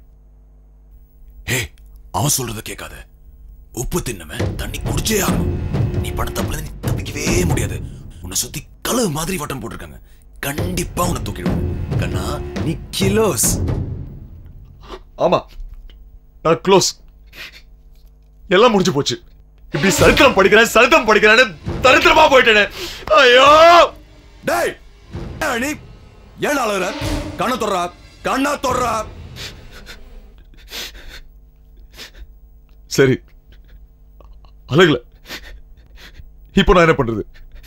ஹே அவன் சொல்றத கேட்காத உப்பு தின்னவன் தண்ணி குடிச்சே ஆகணும் நீ பண்ண தப்புல நீ தப்பிக்கவே முடியாது உன்னை சுத்தி கழுவு மாதிரி வட்டம் போட்டிருக்காங்க கண்டிப்பா உன்னை தூக்கிடுவோம் கண்ணா நீ கிலோஸ் ஆமா நான் க்ளோஸ் எல்லாம் முடிஞ்சு போச்சு இப்படி சரித்திரம் படிக்கிறேன் சரித்திரம் படிக்கிறேன்னு தரித்திரமா போயிட்டேனே ஐயோ டேய் ஏன் நீ ஏன் அழுகுற கண்ணை தொடுறா கண்ணா தொடுறா சரி அழகுல இப்போ நான் என்ன பண்றது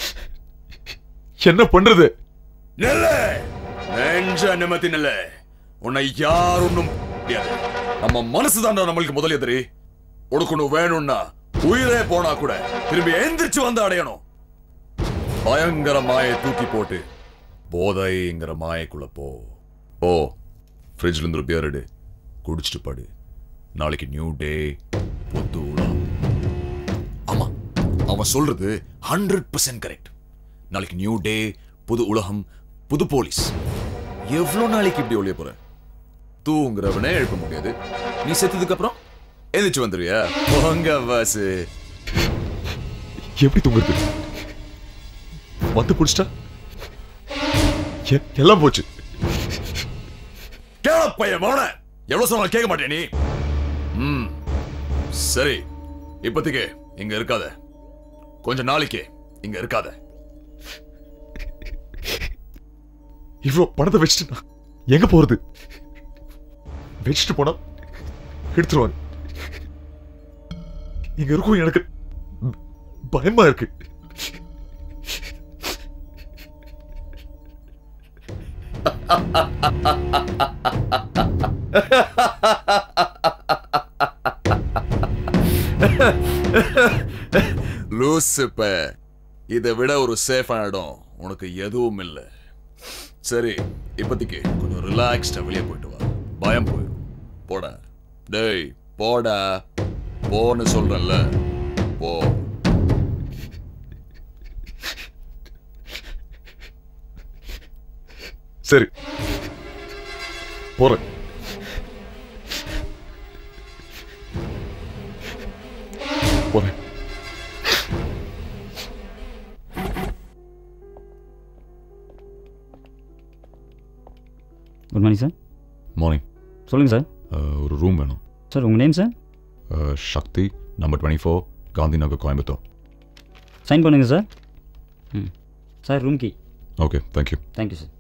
என்ன பண்றது நெல்லு நெஞ்ச நிம்மதி நெல்லு உன்னை யார் ஒண்ணும் முடியாது நம்ம மனசு தாண்டா நம்மளுக்கு முதல் எதிரி உனக்கு வேணும்னா உயிரே போனா கூட திரும்பி எந்திரிச்சு வந்து அடையணும் பயங்கர மாயை தூக்கி போட்டு போதைங்கிற மாயக்குள்ள போ ஓ ஃப்ரிட்ஜ்ல இருந்து ஒரு பியர் எடு குடிச்சிட்டு படு நாளைக்கு நியூ டே பொத்து உலகம் ஆமா அவன் சொல்றது ஹண்ட்ரட் பர்சன்ட் கரெக்ட் நாளைக்கு நியூ டே புது உலகம் புது போலீஸ் எவ்வளவு நாளைக்கு இப்படி ஒளிய போற தூங்குறவனே எழுப்ப முடியாது நீ செத்ததுக்கு அப்புறம் எந்திரிச்சு வந்துருவியா போங்க பாசு எப்படி தூங்குறது வந்து பிடிச்சிட்டா எ- எல்லாம் போச்சு கேள பையன் மௌன எவ்வளவு சொன்னாலும் கேட்க மாட்டே நீ ம் சரி இப்போதைக்கு இங்க இருக்காத கொஞ்ச நாளைக்கு இங்க இருக்காத இவ்வளவு பணத்தை வச்சுட்டு நான் எங்க போறது வச்சுட்டு போனா எடுத்துருவாங்க இங்க இருக்கும் எனக்கு ப- பயமா இருக்கு லூசுப்ப இதை விட ஒரு சேஃபான இடம் உனக்கு எதுவும் இல்லை சரி இப்போதைக்கு கொஞ்சம் ரிலாக்ஸ்டா வெளியே போயிட்டு வா பயம் போயிடும் போடா டேய் போடா போன்னு சொல்றேன்ல போ சரி போறேன் போறேன் குட் மார்னிங் சார் மார்னிங் சொல்லுங்கள் சார் ஒரு ரூம் வேணும் சார் உங்கள் நேம் சார் அஹ், Shakti number twenty four Gandhi Nagar Coimbatore sign பண்ணுங்கள் சார் ம் sir room key okay thank you thank you sir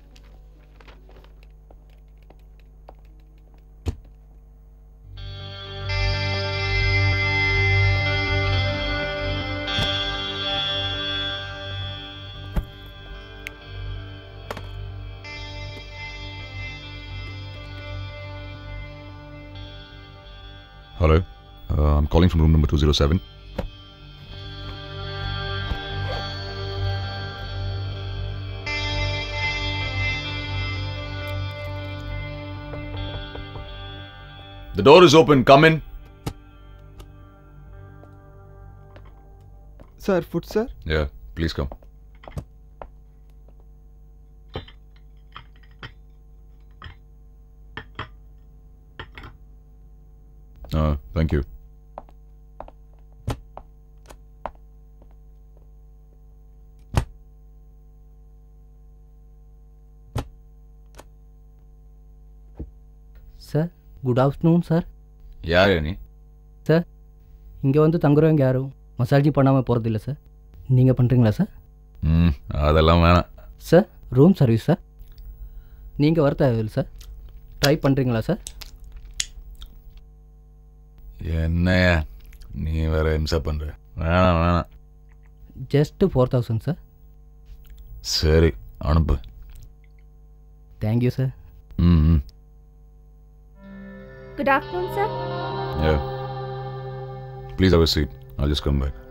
Hello, uh, I'm calling from room number 207. The door is open. Come in. Sir, food, sir? Yeah, please come. Uh, thank you. Sir good afternoon sir யார் நீ sir இங்கே வந்து தங்குறவங்க யாரும் massage பண்ணாமல் போகிறதில்ல sir நீங்கள் பண்ணுறீங்களா sir ம் அதெல்லாம் வேணாம் சார் ரூம் சர்வீஸ் சார் நீங்கள் வர தேவையில்லை சார் ட்ரை பண்ணுறீங்களா சார் என்னையா நீ வேற இம்சா பண்ற வேணாம் வேணாம் ஜஸ்ட்டு ஃபோர் தௌசண்ட் சார் சரி அனுப்பு தேங்க்யூ சார் ம் ம் Good afternoon, sir. Yeah. Please have a seat. I'll just come back.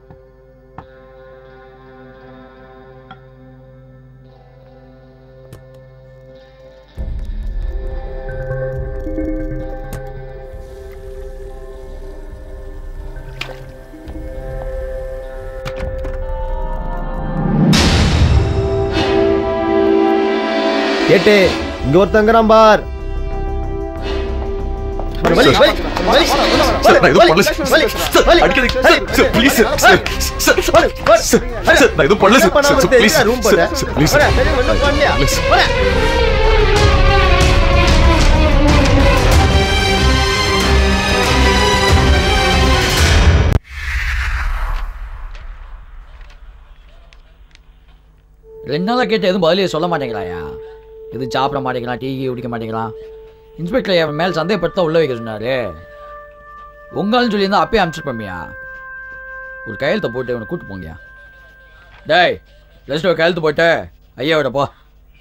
கேட்டு இங்க ஒருத்தங்கிறான் பார் வலி, வலி, வலி, சார், நான் எதுவும் பண்ணல, வலி, சார். வலி, சார், வலி, அடிக்காதீங்க. வலி, sir, please, sir, sir, sir, sir, sir, sir, நான் எதுவும் பண்ணல, சார். பண்ணாம சார், தெரியுதா, please, room சார், போட்ட? சார், please, போடா, சார். சரி, ஒண்ணும் பண்ணலையா? Please. போடா. ரெண்டு நாளாக கேட்டு எதுவும் பதிலே சொல்ல மாட்டேங்கிறாயா எதுவும் சாப்பிட மாட்டேங்கிறான் டீ கீ குடிக்க மாட்டேங்கிறான் இன்ஸ்பெக்டர் என் மேல் சந்தேகப்படுத்த உள்ள வைக்க சொன்னாரு உங்கள்னு சொல்லியிருந்தா அப்பயே அனுப்பிச்சிருப்போமியா ஒரு கையெழுத்தை போட்டு இவனை கூட்டு போங்கயா டேய் ஜஸ்ட் ஒரு கையெழுத்து போட்டு ஐயாவோட போ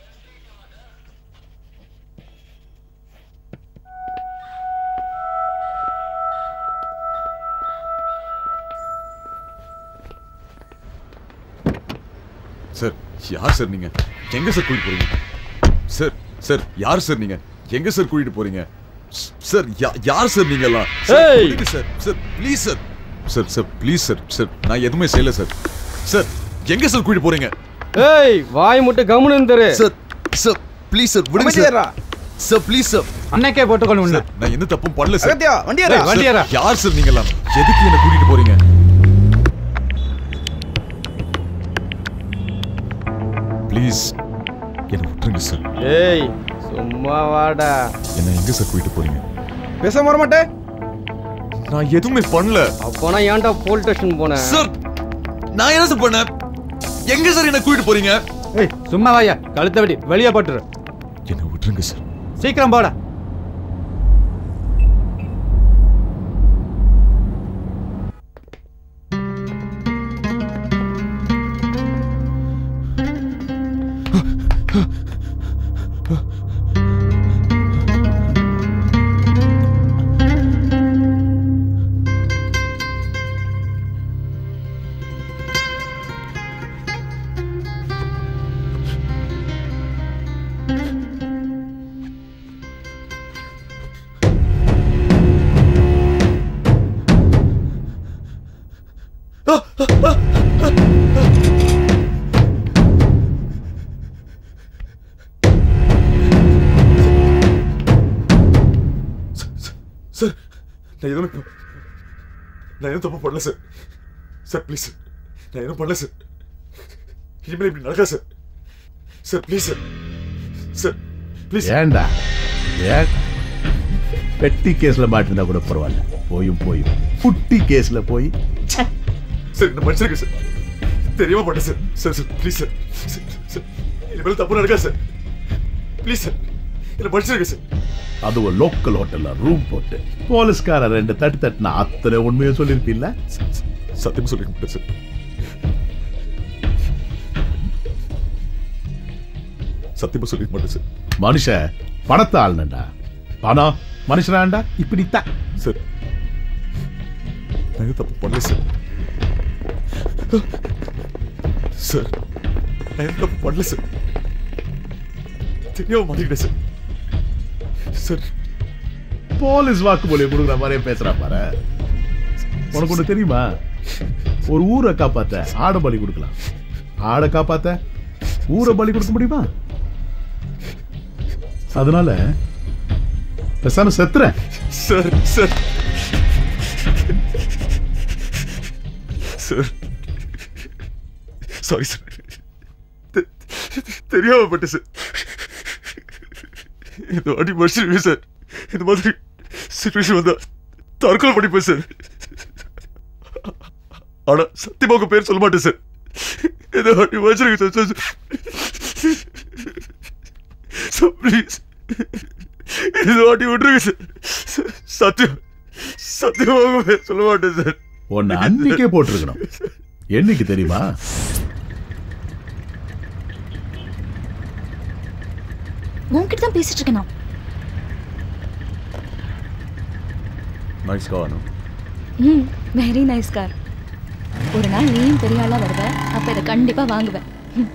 சார் யார் சார் நீங்க எங்க சார் கூட்டிட்டு போறீங்க சார் சார் யார் சார் நீங்க எங்க சார் கூட்டிட்டு போறீங்க ஸ்- சார் யா- யார் சார் நீங்க எல்லாம் சார், ஏய்! விடுங்க sir sir please sir sir sir please sir sir நான் எதுவுமே செய்யல சார் சார் எங்க சார் கூட்டிட்டு போறீங்க ஏய் வாய் முட்டை கம்முன்னு தரு சார் சார் ப்ளீஸ் சார் விடுங்க அமைதியாரா. சார் சார் ப்ளீஸ் சார் அன்னைக்கே போட்டுக்கொள்ளு உன்னை. சார், நான் எந்த தப்பும் பண்ணல சார் அகத்தியா, வண்டி ஏறா. ஏய், சார், வண்டி ஏறா. யார் சார் நீங்க எல்லாம் எதுக்கு என்ன கூட்டிட்டு போறீங்க ப்ளீஸ் என்ன விட்டுருங்க சார் ஏய் சும்மா வாடா என்ன எங்க சார் கூட்டிட்டு போறீங்க பேச வர மாட்டே நான் எதுவுமே பண்ணல அப்போனா ஏன்டா போலீஸ் ஸ்டேஷன் போனேன் சார் நான் என்ன சார் பண்ணேன் எங்க சார் என்ன கூட்டிட்டு போறீங்க ஏய் சும்மா வாயா கழுத்தை வெடி வெளியே போட்டுரு என்ன விட்டுருங்க சார் சீக்கிரம் போடா சார் நான் எதுவுமே ப- நான் எதுவும் தப்பு பண்ணல சார் சார் ப்ளீஸ் சார் நான் எதுவும் பண்ணல சார் இனிமேல் இப்படி நடக்காது sir sir please sir sir please ஏன்டா ஏன் பெட்டி கேஸ்ல மாட்டிருந்தா கூட பரவாயில்ல போயும் போயும் குட்டி கேஸ்ல போய் சார் இந்த மனுஷனுக்கு சார் தெரியாம பண்ண sir sir sir please sir sir, sir இனிமேல் தப்பு நடக்காது சார் ப்ளீஸ் சார் என்ன மனுஷனுக்கு சார் அதுவும் லோக்கல் ஹோட்டல்ல ரூம் போட்டு போலீஸ்கார ரெண்டு தட்டு தட்டுனா அத்தனை உண்மையை சொல்லிருப்பில்ல சத்தியம் சொல்லிக்க மாட்டேன் சார் சத்தியமா சொல்லிக்க மாட்டேன் சார் மனுஷன் பணத்தை ஆளுனண்டா பணம் மனுஷனாண்டா இப்படித்தான் சார் நான் எதுவும் தப்பு பண்ணல சார் சார் நான் எதுவும் தப்பு பண்ணல சார் தெரியாம மாட்டிக்கிட்டேன் சார் சார் போலீஸ் வாக்குமூலியம் கொடுக்குற மாதிரியே பேசுறா பாரு உனக்கு ஒண்ணு தெரியுமா ஒரு ஊரை காப்பாத்த ஆடை பலி கொடுக்கலாம் ஆடை காப்பாத்த ஊரை பலி கொடுக்க முடியுமா அதனால பேசாம செத்துறேன் sir sir sir sorry sir தெ- தெரியாம பட்டு சார் இந்த வாட்டி மனுஷன் சார் இந்த மாதிரி சுச்சுவேஷன் வந்தா தற்கொலை பண்ணிப்பேன் சார் ஆனா சத்தியமா உங்க பேர் சொல்ல மாட்டேன் சார் இந்த வாட்டி மனுஷனுக்கு சார் சார் சார் ப்ளீஸ் இந்த வாட்டி விட்டுருங்க சார் சத்தியம் சத்தியமா உங்க பேர் சொல்ல மாட்டேன் சார் உன்னை அன்னைக்கே போட்டிருக்கணும் என்னைக்கு தெரியுமா உன்கிட்ட தான் பேசிட்டு இருக்கேன் நான் நைஸ் கார் ம் வெரி நைஸ் கார் ஒரு நாள் நீயும் பெரிய ஆளா வருவ அப்ப இதை கண்டிப்பா வாங்குவேன் ம்.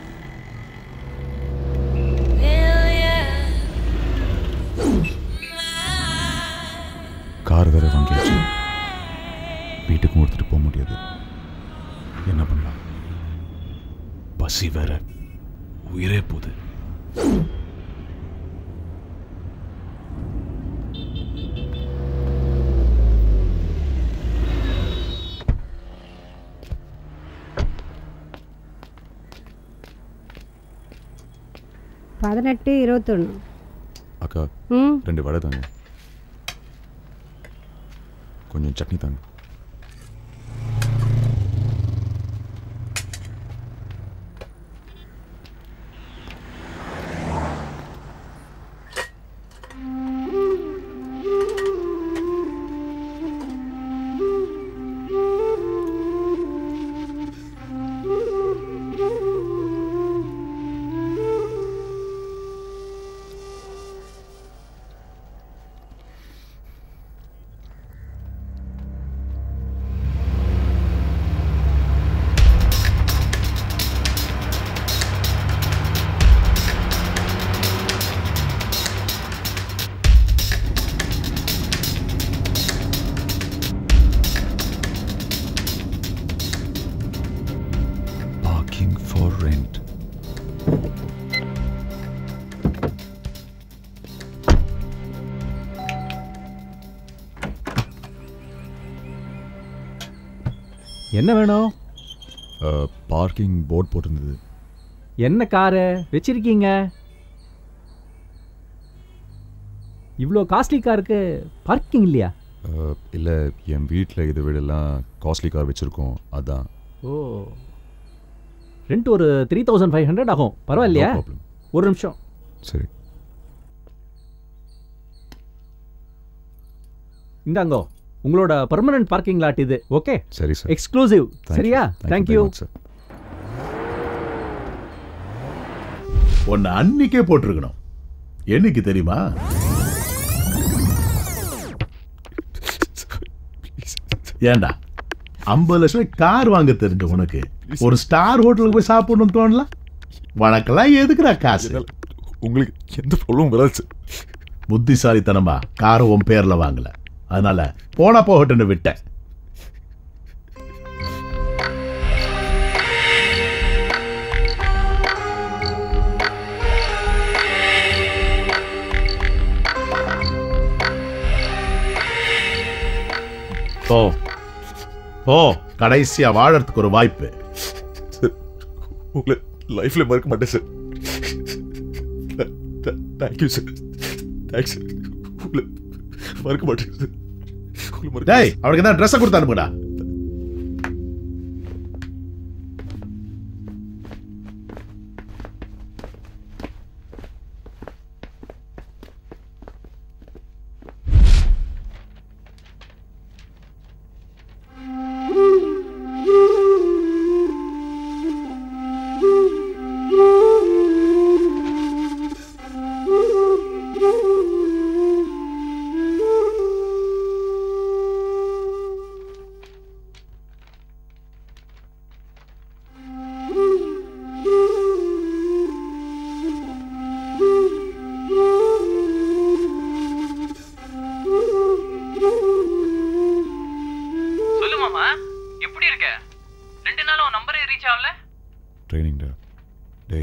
கார் வேற வாங்கியாச்சு வீட்டுக்கும் எடுத்துட்டு போக முடியாது என்ன பண்ணலாம் பசி வேற உயிரே போகுது பதினெட்டு இருபத்தொன்று அக்கா ம். ரெண்டு வடை தாங்க கொஞ்சம் சட்னி தாங்க Parking for rent. என்ன வேணும் பார்க்கிங் போர்ட் போட்டிருந்தது என்ன காரு வச்சிருக்கீங்க இவ்வளோ காஸ்ட்லி காருக்கு பார்க்கிங் இல்லையா இல்லை என் வீட்டில் இதை விடலாம் காஸ்ட்லி கார் வச்சுருக்கோம் அதான் ஓ ரெண்ட் ஒரு த்ரீ தௌசண்ட் ஃபைவ் ஹண்ட்ரட் ஆகும் பரவாயில்லையா No problem. ஒரு நிமிஷம் சரி இந்தாங்கோ உங்களோட பர்மனன்ட் பார்க்கிங் லாட் இது ஓகே சரி சார் எக்ஸ்க்ளூசிவ் Thank you. சரியா Thank you thank you very much, sir. உன்னை அன்னைக்கே போட்டிருக்கணும் என்னைக்கு தெரியுமா ஏண்டா ஐம்பது லட்சம் ரூபாய் கார் வாங்க தெரிஞ்ச உனக்கு ஒரு ஸ்டார் ஹோட்டலுக்கு போய் சாப்பிடணும்னு தோணலாம் வணக்கெல்லாம் எதுக்குடா காசு உங்களுக்கு எந்த ப்ராப்ளமும் வராது சார் புத்திசாலித்தனமா காரை உன் பேர்ல வாங்கல அதனால போனா போகட்டும்னு விட்டேன் ஓ ஓ கடைசியா வாழறதுக்கு ஒரு வாய்ப்பு உங்களை லைஃப்ல மறக்க மாட்டேன் சார் தேங்க்யூ சார் தேங்க்ஸ் உங்களை மறக்க மாட்டேன் சார் உங்களை மறக்க டேய் அவனுக்கு தான் ட்ரெஸ்ஸை கொடுத்து அனுப்புடா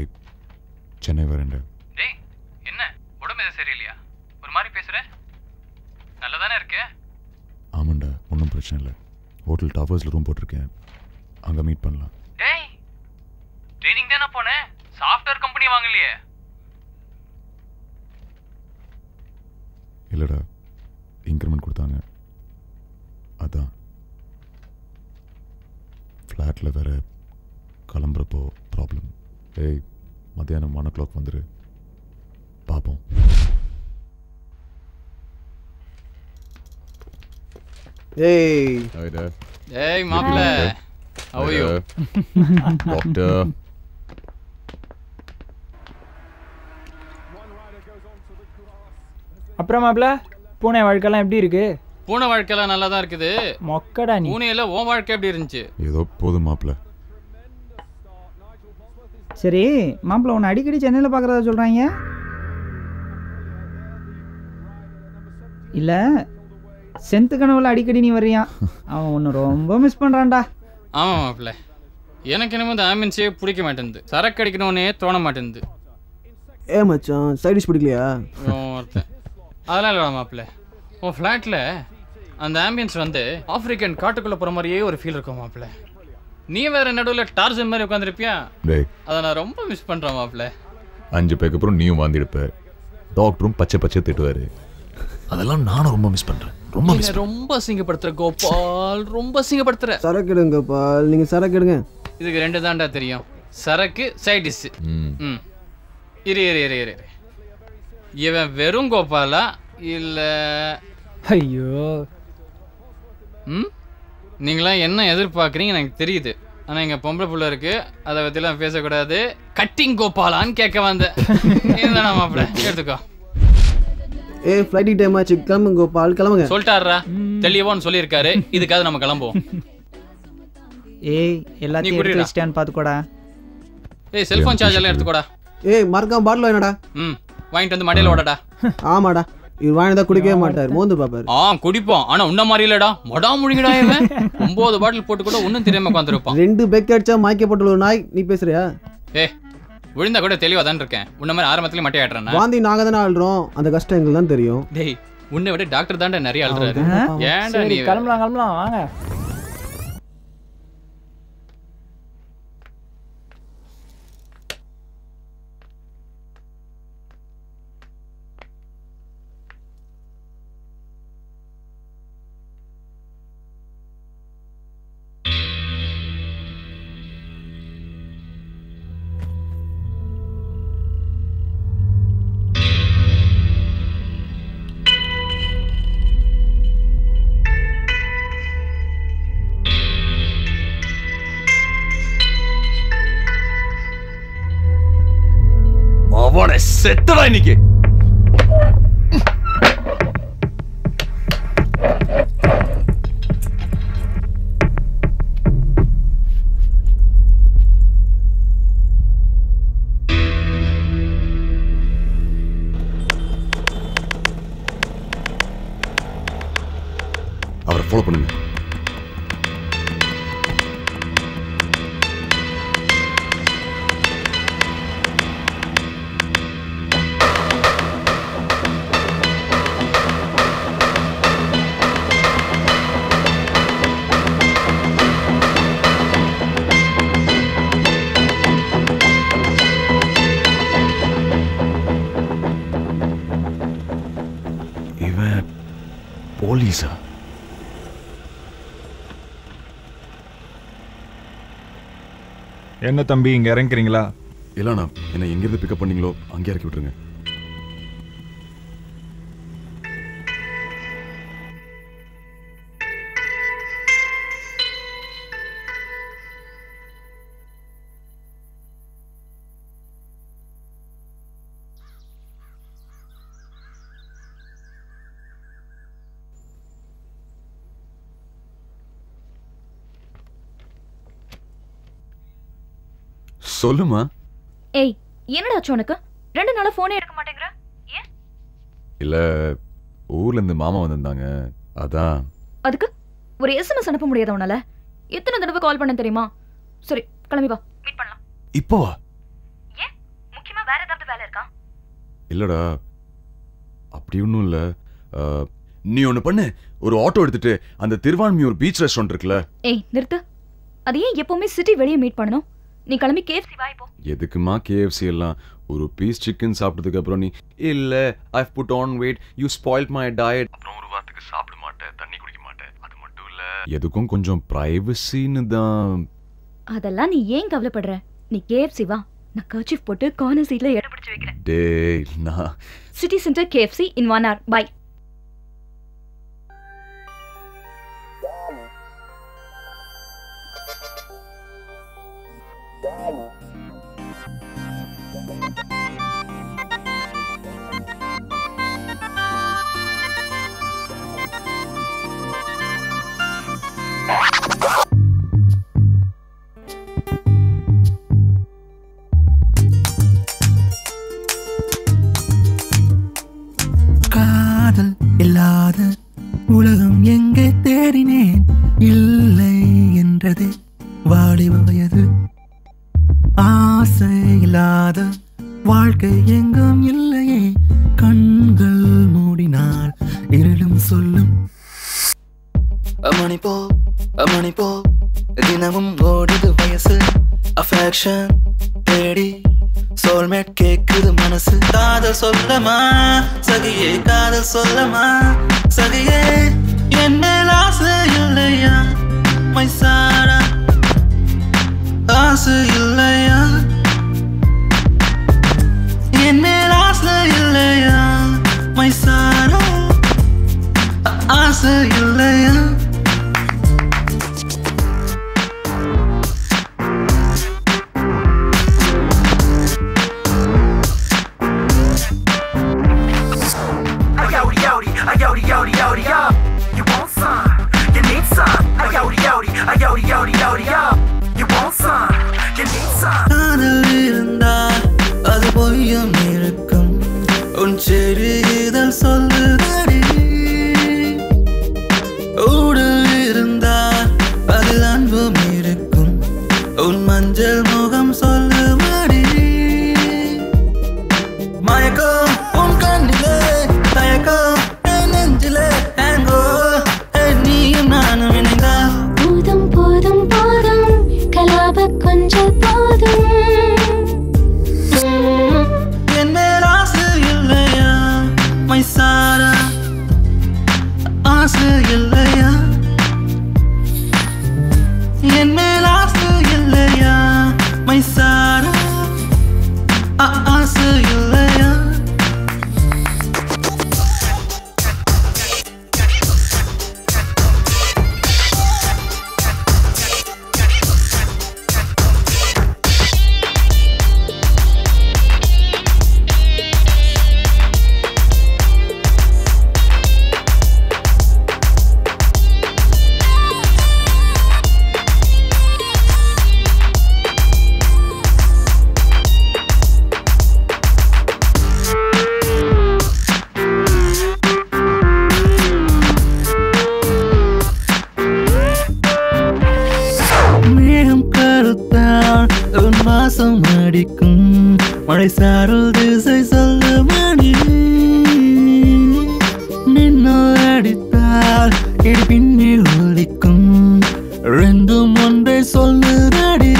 டேய் சென்னை வரேன்டா டேய் என்ன உடம்பு எதுவும் சரியில்லையா ஒரு மாதிரி பேசுற நல்லா தானே இருக்கு ஆமாண்டா ஒன்றும் பிரச்சனை இல்லை ஹோட்டல் டவர்ஸில் ரூம் போட்டிருக்கேன் அங்கே மீட் பண்ணலாம் டேய் ட்ரைனிங் தானே போனேன் சாஃப்ட்வேர் கம்பெனி வாங்கலையே இல்லைடா இன்க்ரிமெண்ட் கொடுத்தாங்க அதான் ஃப்ளாட்டில் வேற கிளம்புறப்போ ப்ராப்ளம் ஏய் மத்தியானம் ஒன் ஓ கிளாக் வந்துரு பார்ப்போம் ஏய் Hi there. ஏய் மாப்ள how are you டாக்டர் அப்புறம் மாப்ள பூனை வாழ்க்கைலாம் எப்படி இருக்கு பூனை வாழ்க்கைலாம் நல்லா தான் இருக்குது மொக்கடா நீ பூனையில உன் வாழ்க்கை எப்படி இருந்துச்சு ஏதோ போதும் மாப்பிள்ள சரி மாப்பிள்ள உன்னை அடிக்கடி சென்னையில் பார்க்குறதா சொல்கிறாங்க இல்லை செந்து கனவுல அடிக்கடி நீ வர்றியான் அவன் உன்னை ரொம்ப மிஸ் பண்ணுறான்டா ஆமா மாப்ள எனக்கு என்னமோ இந்த ஆம்புலன்ஸே பிடிக்க மாட்டேங்குது சரக்கு அடிக்கணும்னே தோண மாட்டேங்குது ஏ மச்சான் சைட் டிஷ் பிடிக்கலையா இவன் ஒருத்தன் அதெல்லாம் இல்லை மாப்ள உன் ஃப்ளாட்டில் அந்த ஆம்பியன்ஸ் வந்து ஆப்பிரிக்கன் காட்டுக்குள்ளே போகிற மாதிரியே ஒரு ஃபீல் இருக்கும் மாப்ள நீ வேற நடுவில் டார்சன் மாதிரி உட்காந்துருப்பியா டேய் அதை நான் ரொம்ப மிஸ் பண்ணுறேன் மாப்ள அஞ்சு பேருக்கு அப்புறம் நீயும் வாந்திடுப்ப டாக்டரும் பச்சை பச்சை திட்டுவாரு அதெல்லாம் நானும் ரொம்ப மிஸ் பண்றேன் ரொம்ப மிஸ் என்னை ரொம்ப அசிங்கப்படுத்துற கோபால் ரொம்ப அசிங்கப்படுத்துற சரக்கு எடுங்கப்பா நீங்கள் சரக்கு எடுங்க இதுக்கு ரெண்டு தாண்டா தெரியும் சரக்கு சைட் டிஷ் ம் இரு இரு இரு இரு இரு. இவன் வெறும் கோபாலா இல்லை ஐயோ ம் நீங்களாம் என்ன எதிர்பார்க்குறீங்க எனக்கு தெரியுது ஆனால் எங்கள் பொம்பளை புள்ள இருக்கு அதை பற்றிலாம் பேசக்கூடாது கட்டிங் கோபாலான்னு கேட்க வந்தேன் இதுதான் மாப்பிள்ள எடுத்துக்கோ ஏ ஃப்ளைட் டைம் ஆச்சு கிளம்புங்க கோபால் கிளம்புங்க சொல்லிட்டாரா தெளிவான்னு சொல்லியிருக்காரு இதுக்காக நம்ம கிளம்புவோம் ஏய் எல்லாத்தையும் குடிடா. எடுத்து வச்சிட்டான்னு பார்த்துக்கோடா ஏய் செல்ஃபோன் சார்ஜ் எல்லாம் எடுத்துக்கோடா ஏய் மறக்காம பாட்டில் என்னடா ம் வாங்கிட்டு வந்து மடையில் ஓடடா ஆமாடா இவர் வாங்கி தான் குடிக்கவே மாட்டார் மோந்து பாப்பாரு ஆ குடிப்போம் ஆனா உன்ன மாதிரி இல்லடா மொடா முழுங்கிடா இவன் ஒன்பது பாட்டில் போட்டு கூட ஒன்றும் தெரியாம உட்காந்துருப்பான் ரெண்டு பெக் அடிச்சா மாய்க்கப்பட்ட ஒரு நாய் நீ பேசுறியா ஏ விழுந்தா கூட தெளிவாக தான் இருக்கேன் உன்ன மாதிரி ஆரம்பத்துல மட்டை ஆட்டுறேன் வாந்தி நாங்க தானே ஆள்றோம் அந்த கஷ்டம் எங்களுக்கு தான் தெரியும் டேய் உன்னை விட டாக்டர் தான்டா நிறைய அழுறாரு அவன் ஏன்டா சரி நீ கிளம்பலாம் கிளம்பலாம் வாங்க அவனை செத்தடா இன்னைக்கு அவரை ஃபாலோ பண்ணுங்க இவன் போலீஸா என்ன தம்பி இங்க இறங்குறீங்களா இல்லைண்ணா என்னை எங்கேருந்து பிக்கப் பண்ணீங்களோ அங்கே இறக்கி விட்டுருங்க சொல்லுமா ஏய் என்னடா ஆச்சு உனக்கு ரெண்டு நாளா ஃபோனே எடுக்க மாட்டேங்கிற ஏன் இல்லை ஊர்லேருந்து மாமா வந்திருந்தாங்க அதான் அதுக்கு ஒரு எஸ்எம்எஸ் அனுப்ப முடியாதா உன்னால எத்தனை தடவை கால் பண்ண தெரியுமா சரி கிளம்பி வா மீட் பண்ணலாம் இப்போவா ஏன் இல்லடா அப்படி ஒன்றும் இல்லை நீ ஒன்று பண்ணு ஒரு ஆட்டோ எடுத்துட்டு அந்த திருவான்மியூர் பீச் ரெஸ்டாரண்ட் இருக்குல்ல ஏய் நிறுத்து அது ஏன் எப்பவுமே சிட்டி வெளியே மீட் பண்ணணும் நீ கிளம்பி கேஎஃப்சி வா இப்போ எதுக்குமா கேஎஃப்சி எல்லாம் ஒரு பீஸ் சிக்கன் சாப்பிட்டதுக்கு அப்புறம் நீ இல்ல I put on weight you spoil my diet அப்புறம் ஒரு வாரத்துக்கு சாப்பிட மாட்டேன் தண்ணி குடிக்க மாட்டேன் அது மட்டும் இல்ல எதுக்கும் கொஞ்சம் பிரைவசின்னு தான் அதெல்லாம் நீ ஏன் கவலைப்படுற நீ கேஎஃப்சி வா நான் கர்ச்சிஃப் போட்டு கார்னர் சீட்ல இடம் பிடிச்சு வைக்கிறேன் டேய் நான் city centre KFC in one hour bye காதல் இல்லாத உலகம் எங்கே தேடினேன் இல்லை என்றது வாலிப வயது ஆசை இல்லாத வாழ்க்கை எங்கும் இல்லையே கண்கள் மூடினால் இருளும் சொல்லும் மணி போ மணி போ தினமும் ஓடுது வயசு அஃபெக்ஷன் தேடி சோல்மேட் கேக்குது மனசு காதல் சொல்லமா சகியே காதல் சொல்லமா சகியே என் மேல் ஆசை இல்லையா மைசாரா ஆசை இல்லையா என் மேல் ஆசை இல்லையா மைசாரா ஆசை இல்லையா I yodi yodi, I yodi yodi yodi yo. You want some? You need some? I yodi yodi, I yodi yodi yodi yo. You want some? You need some? காதல் இருந்தால் அது பொய்யும் இருக்கும் உன் செடிதல் சொல்லுதடி ஊடல் இருந்தால் அது அன்பும் இருக்கும் உன் மஞ்சள் முகம் சொல்லுமடி மயக்கம் உன் கண்ணிலே தயக்கம் என் நெஞ்சிலே ஹேங்கோ நீயும் நானும் இணைந்தா போதும் போதும் போதும் கலாப கொஞ்சம் போதும் என் மேல் ஆசை இல்லையா மைசாரா ஆசை இல்லையா என் மேல் ஆசை இல்லையா மைசாரா ஆ- ஆசை இல்லையா மேகம் கருத்தால் உன் வாசம் அடிக்கும் மழை சாரல் திசை சொல்ல மணி மின்னல் அடித்தால் இடி பின்னில் ஒலிக்கும் ரெண்டும் ஒன்றை சொல்லுதடி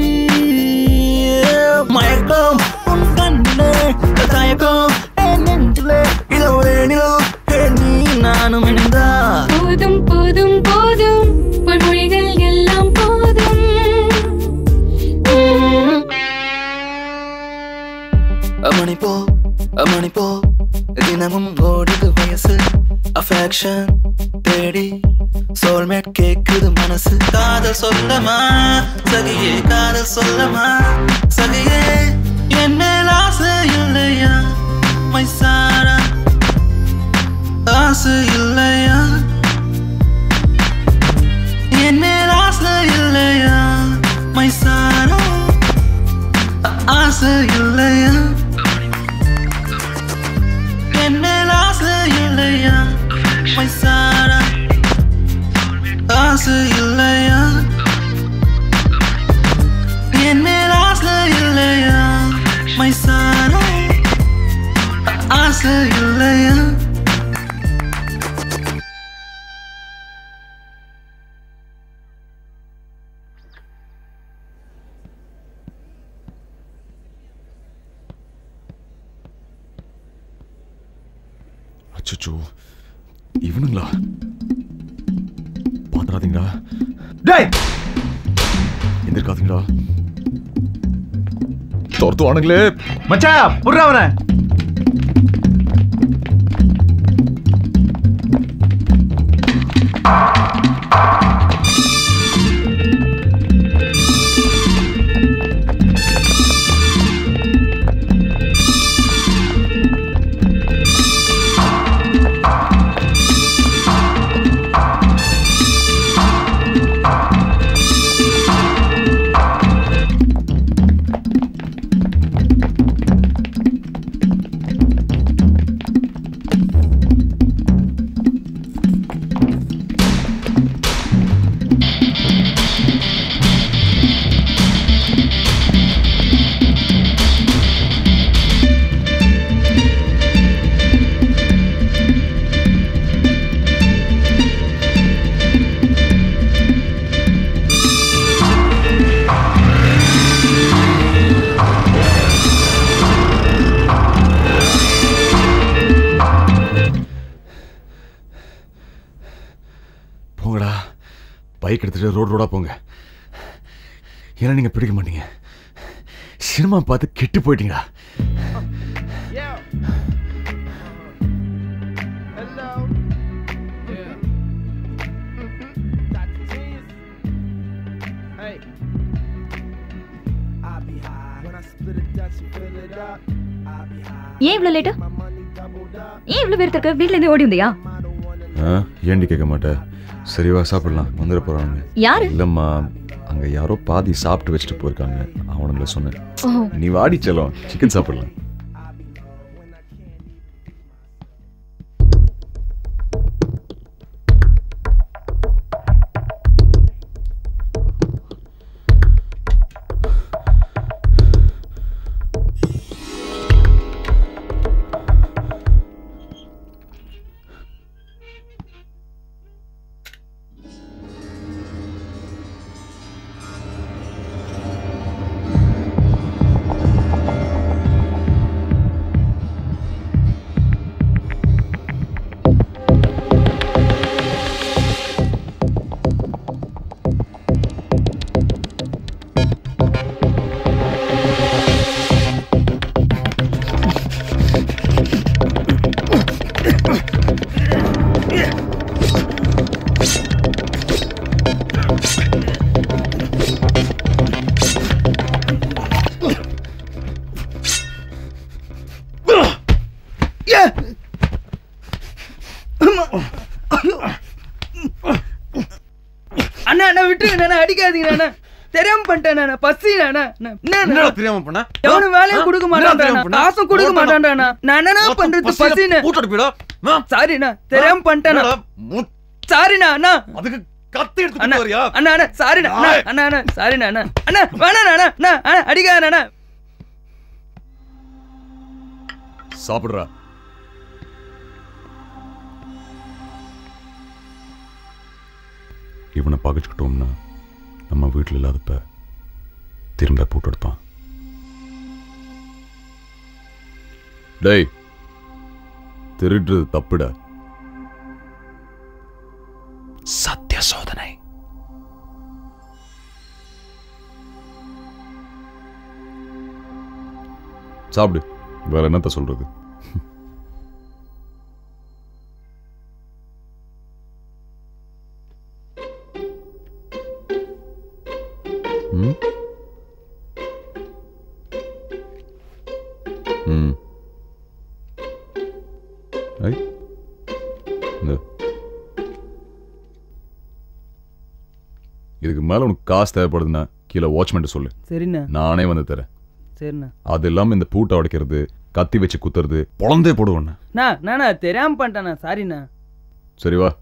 மயக்கம் உன் கண்ணிலே தயக்கம் என் நெஞ்சிலே இதோ வேணிலோ நீ நானும் இணைந்தா போதும் போதும் போதும் பொன்மொழிகள் எல்லாம் போதும் மணி போ மணி போ தினமும் ஓடுது வயசு அஃபெக்ஷன் தேடி சோல்மேட் கேக்குது மனசு காதல் சொல்லமா சகியே காதல் சொல்லமா சகியே என் மேல் ஆசை இல்லையா மைசாரா ஆசை இல்லையா என் மேல் ஆசை இல்லையா மைசாரா ஆசை இல்லையா என் மேல் ஆசை இல்லையா மைசாரா ஆசை இல்லையா என் மேல் ஆசை இல்லையா மைசாரா ஆசை இல்லையா அச்சோ இவனுங்களா பாத்துறாதீங்களா டேய் எந்திருக்காதீங்களா துரத்துவானுங்களே மச்சான் புடுறா அவனை போங்கடா பைக் எடுத்துட்டு ரோடு ரோடா போங்க ஏன்னா நீங்க பிடிக்க மாட்டீங்க சினிமா பார்த்து கெட்டு போயிட்டீங்களா ஏன் இவ்வளவு லேட்டு ஏன் இவ்வளவு பேர் இருக்க வீட்ல இருந்து ஓடி வந்தியா ஆ ஏண்டி கேட்க மாட்டேன் சரிவா சாப்பிடலாம் வந்துட போறாங்க யாரு? இல்லம்மா அங்க யாரோ பாதி சாப்பிட்டு வச்சுட்டு போயிருக்காங்க அவனுங்கள சொன்னேன் ஓ நீ வாடி செல்லம் சிக்கன் சாப்பிடலாம் அண்ணா அண்ணா விட்டுருங்க அண்ணா அடிக்காதீங்க அண்ணா தெரியாம பண்ணிட்டேன் அண்ணா பசி அண்ணா என்னடா தெரியாம பண்ண எவனும் வேலையும் கொடுக்க மாட்டான் காசும் கொடுக்க மாட்டான் நான் என்னண்ணா பண்றது பசின்னு கூட்டோட போயிடா சாரிண்ணா தெரியாம பண்ணிட்டேன் சாரிண்ணா அண்ணா அதுக்கு கத்தி எடுத்து அண்ணா வரியா அண்ணா அண்ணா சாரிண்ணா அண்ணா அண்ணா அண்ணா சாரிண்ணா அண்ணா அண்ணா வேணாண்ணா அண்ணா அண்ணா அண்ணா அடிக்காத அண்ணா சாப்பிடுறா இவனை பகைச்சுக்கிட்டோம்னா நம்ம வீட்டில் இல்லாதப்ப திரும்ப போட்டு எடுப்பான் டேய் திருடுறது தப்புடா சத்திய சோதனை சாப்பிடு வேற என்னத்த சொல்றது ம் ம் ஐ இந்த இதுக்கு மேல உனக்கு காசு தேவைப்படுதுன்னா கீழே வாட்ச்மேன் சொல்லு சரிண்ணா நானே வந்து தரேன் சரிண்ணா அது இல்லாம இந்த பூட்டை உடைக்கிறது கத்தி வச்சு குத்துறது பொழந்தே போடுவேண்ணே அண்ணா அண்ணா தெரியாம பண்ணிட்டேண்ணா சாரிண்ணா சரி வா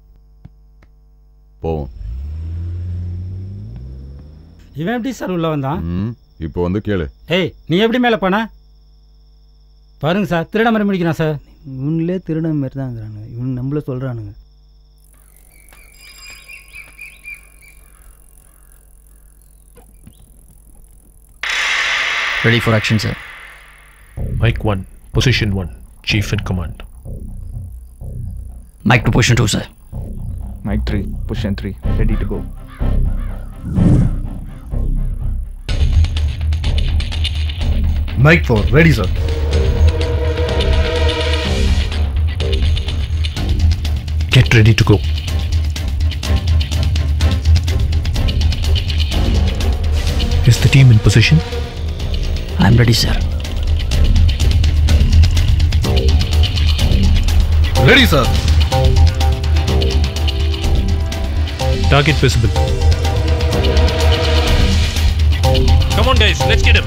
போவோம் இவன் எப்படி சார் உள்ள வந்தான் ம் இப்போ வந்து கேளு ஏய் நீ எப்படி மேலே போன பாருங்க சார் திருட மாதிரி முடிக்கிறான் சார் இவங்களே திருட மாதிரி தான் இருக்கிறானுங்க இவங்க நம்மள சொல்கிறானுங்க Ready for action, sir. Mike 1, Position 1, Chief in Command. Mike to position 2, sir. Mike 3, position 3, ready to go. Mike 4, ready, sir. Get ready to go. Is the team in position? I'm ready, sir. Ready, sir. Target visible. Come on, guys, let's get him.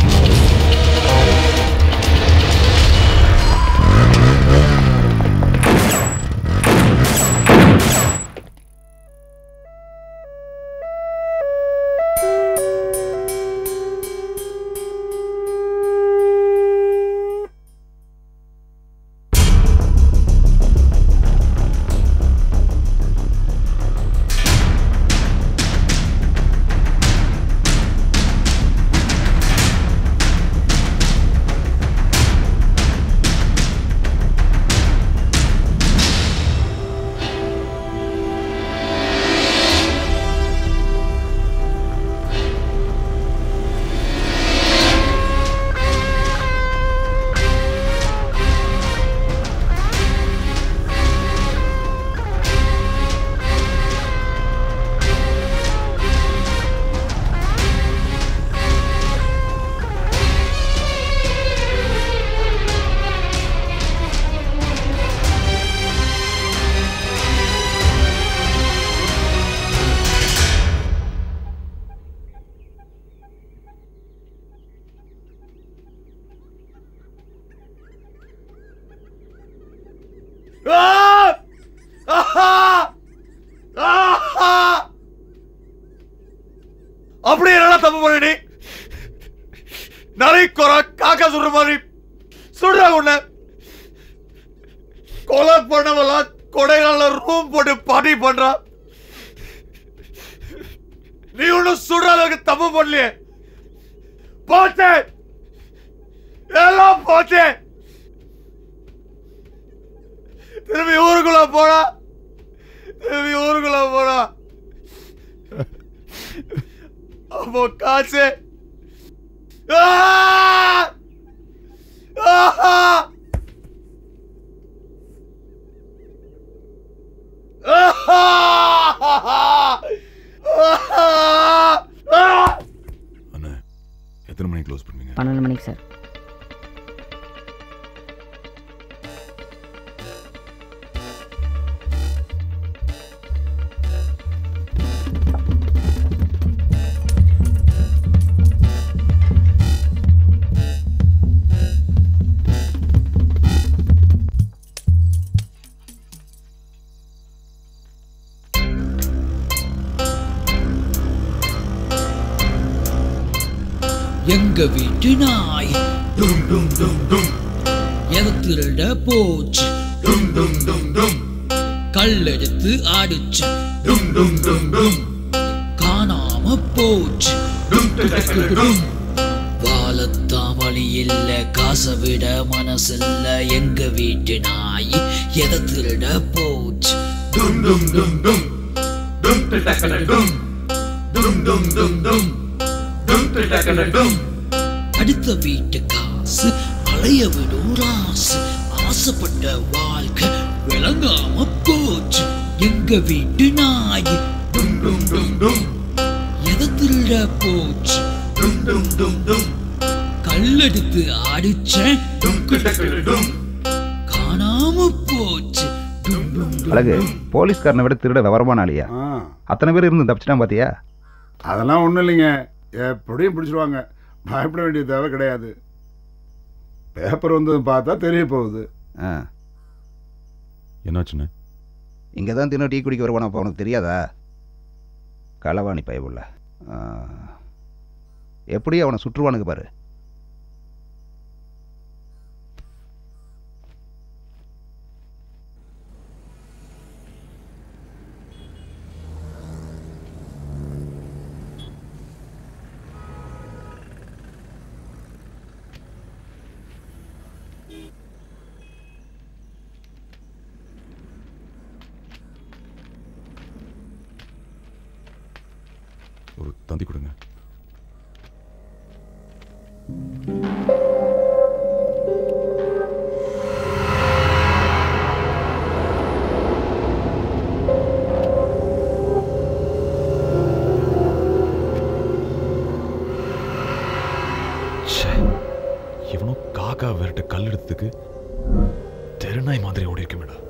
அப்படி என்னடா தப்பு பண்ண நீ நரை குறை காக்கா சுடுற மாதிரி சுடுறா உன்ன கொலை பண்ணவெல்லாம் கொடைகால ரூம் போட்டு பார்ட்டி பண்றான் நீ ஒன்னும் சுடுற அளவுக்கு தப்பு பண்ணலையே போச்சே எல்லாம் போச்சே திரும்பி ஊருக்குள்ள போனா திரும்பி ஊருக்குள்ள போனா அப்போ காசு ஆ! ஆஹா! அண்ணா எத்தனை மணிக்கு க்ளோஸ் பண்ணுவீங்க பன்னெண்டு மணிக்கு சார் எங்க வீட்டு நாய் டும் டும் டும் டும் எதை திருட போச்சு டும் டும் டும் டும் கல்லெடுத்து ஆடிச்சு டும் டும் டும் டும் காணாம போச்சு டும் டும் வாழத்தான் வழி இல்ல காசை விட மனசில்ல எங்க வீட்டு நாய் எதை திருட போச்சு டும் டும் டும் டும் டும் டும் டும் டும் டும் டும் அடுத்த வீட்டு காசு அலைய விடும் ராசு ஆசைப்பட்ட வாழ்க்கை விளங்காம போச்சு எங்க வீட்டு நாய் டும் டும் டும் டும் எதை திருட போச்சு டும் டும் டும் டும் கல்லெடுத்து அடிச்சேன் டும் டும் காணாம போச்சு டும் டும் டும் அழகு போலீஸ்காரனை விட திருட விவரமான ஆளியா அத்தனை பேர் இருந்து தப்பிச்சிட்டான் பாத்தியா அதெல்லாம் ஒன்றும் இல்லைங்க எப்படியும் பிடிச்சிருவாங்க பயப்பட வேண்டிய தேவை கிடையாது பேப்பர் வந்து பார்த்தா தெரிய போகுது ஆ என்னாச்சுண்ணே இங்கே தான் தினம் டீ குடிக்க வருவானா அப்போ உனக்கு தெரியாதா களவாணி பயவுள்ள எப்படி அவனை சுற்றுவானுங்க பாரு ஒரு தந்தி கொடுங்க ச்சே, இவனோ காக்கா விரட்ட கல் எடுத்ததுக்கு தெருநாய் மாதிரி ஓடி இருக்கு மேடம்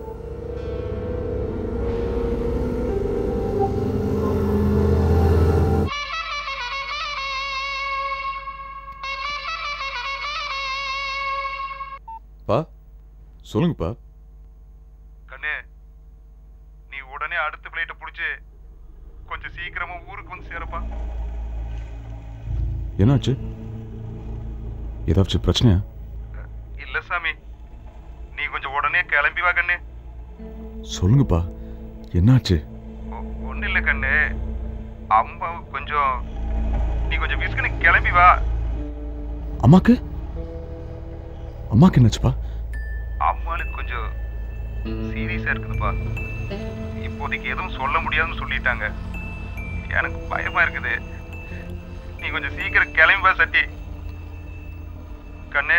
பா சொல்லுங்கப்பா கண்ணு நீ உடனே அடுத்த பிளேட்டை பிடிச்சி கொஞ்சம் சீக்கிரமா ஊருக்கு வந்து சேரப்பா என்னாச்சு ஏதாச்சும் பிரச்சனையா இல்ல சாமி நீ கொஞ்சம் உடனே கிளம்பி வா கண்ணு சொல்லுங்கப்பா என்னாச்சு ஒன்றும் இல்லை கண்ணு அம்மா கொஞ்சம் நீ கொஞ்சம் விஸ்கனு கிளம்பி வா அம்மாக்கு அம்மாக்கு என்னாச்சுப்பா அம்மாளுக்கு கொஞ்சம் சீரியஸா இருக்குதுப்பா இப்போதைக்கு எதுவும் சொல்ல முடியாதுன்னு சொல்லிட்டாங்க எனக்கு பயமா இருக்குது நீ கொஞ்சம் சீக்கிரம் கிளம்பி வா சத்தி கண்ணு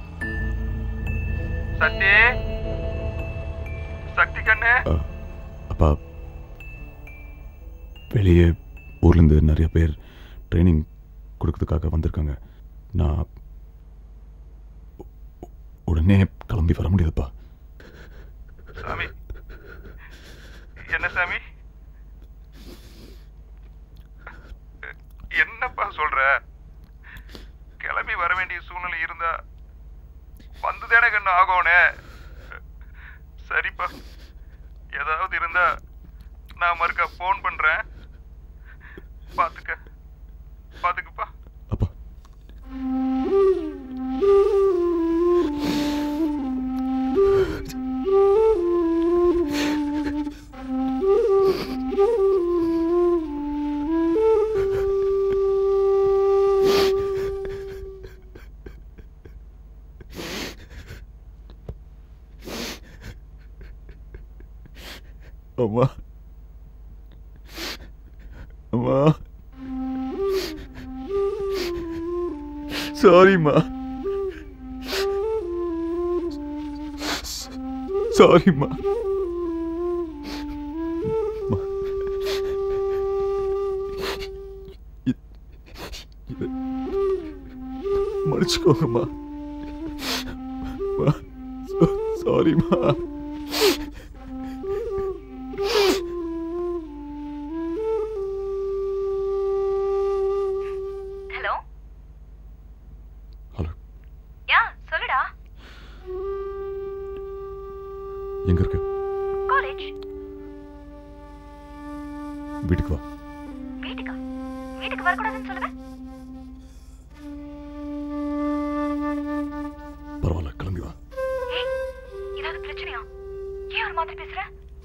சத்தி சக்தி கண்ணு அப்பா வெளியே ஊர்லேருந்து நிறைய பேர் ட்ரைனிங் கொடுக்கறதுக்காக வந்திருக்காங்க நான் உ- உடனே கிளம்பி வர முடியாதுப்பா சாமி என்ன சாமி என்னப்பா சொல்ற கிளம்பி வர வேண்டிய சூழ்நிலை இருந்தா வந்துதானே கண்ணு ஆகோனே சரிப்பா ஏதாவது இருந்தா நான் மறுக்கா ஃபோன் பண்றேன் பாத்துக்க பாத்துக்கப்பா அம்மா அம்மா சாரிம்மா சாரிம்மா மன்னிச்சுக்கோங்கம்மா சாரிம்மா ஹலோ ஹலோ யா சொல்லுடா எங்க இருக்க காலேஜ் வீட்டுக்கு வா வீட்டுக்கா வீட்டுக்கு வரக்கூடாதுன்னு சொல்லுவேன் பரவாயில்ல கிளம்பி வா ஏய் ஏதாவது பிரச்சனையா ஏன் ஒரு மாதிரி பேசுற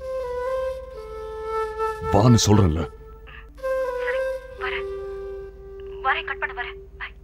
வான்னு சொல்றேன்ல சரி வரேன் வரேன் கட் பண்ண வரேன் பாய்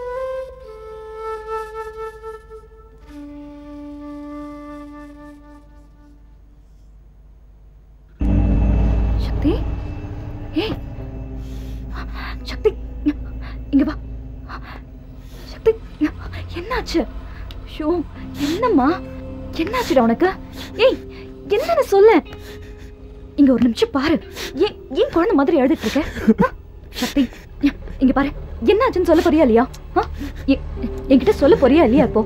சக்தி ஏய் சக்தி இங்க வா சக்தி என்னாச்சு ஷோ என்னம்மா என்னாச்சுடா உனக்கு ஏய் என்னன்னு சொல்ல இங்க ஒரு நிமிஷம் பாரு ஏன் ஏன் குழந்தை மாதிரி எழுதிட்டு இருக்க ஆ? சக்தி இங்க பாரு என்னாச்சுன்னு சொல்ல போறியா இல்லையா ஆ? எ- என்கிட்ட சொல்ல போறியா இல்லையா இப்போ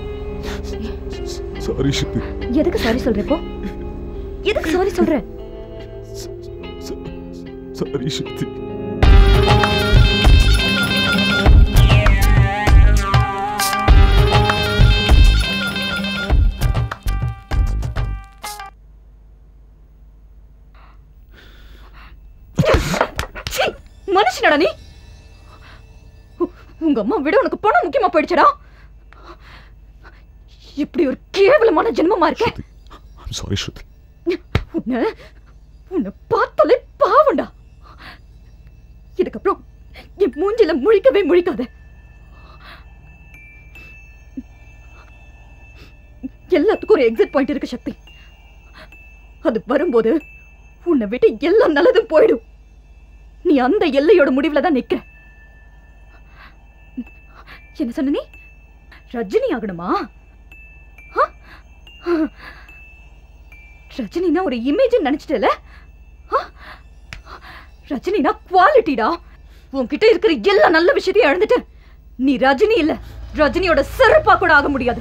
சாரி சக்தி எதுக்கு சாரி சொல்ற இப்போ எதுக்கு சாரி சொல்ற சாரி சக்தி சீ, மனுஷனடா நீ உ- உங்க அம்மா விட உனக்கு பணம் முக்கியமா போயிடுச்சடா இப்படி ஒரு கேவலமான ஜென்மமா இருக்க சாரி ஸ்ருதி உன்னை உன்னை பார்த்தாலே பாவம்டா இதுக்கப்புறம் என் மூஞ்சில முழிக்கவே முழிக்காத எல்லாத்துக்கும் ஒரு எக்ஸிட் பாயிண்ட் இருக்கு சக்தி அது வரும்போது உன்னை விட்டு எல்லாம் நல்லதும் போயிடும் நீ அந்த எல்லையோட முடிவுல தான் நிக்கிற என்ன சொன்ன நீ ரஜினி ஆகணுமா ஆ? ரஜினினா ஒரு இமேஜ் நினைச்சிட்டல ரஜினினா குவாலிட்டிடா உன்கிட்ட இருக்கிற எல்லா நல்ல விஷயத்தையும் இழந்துட்டு நீ ரஜினி இல்ல ரஜினியோட சிறப்பா கூட ஆக முடியாது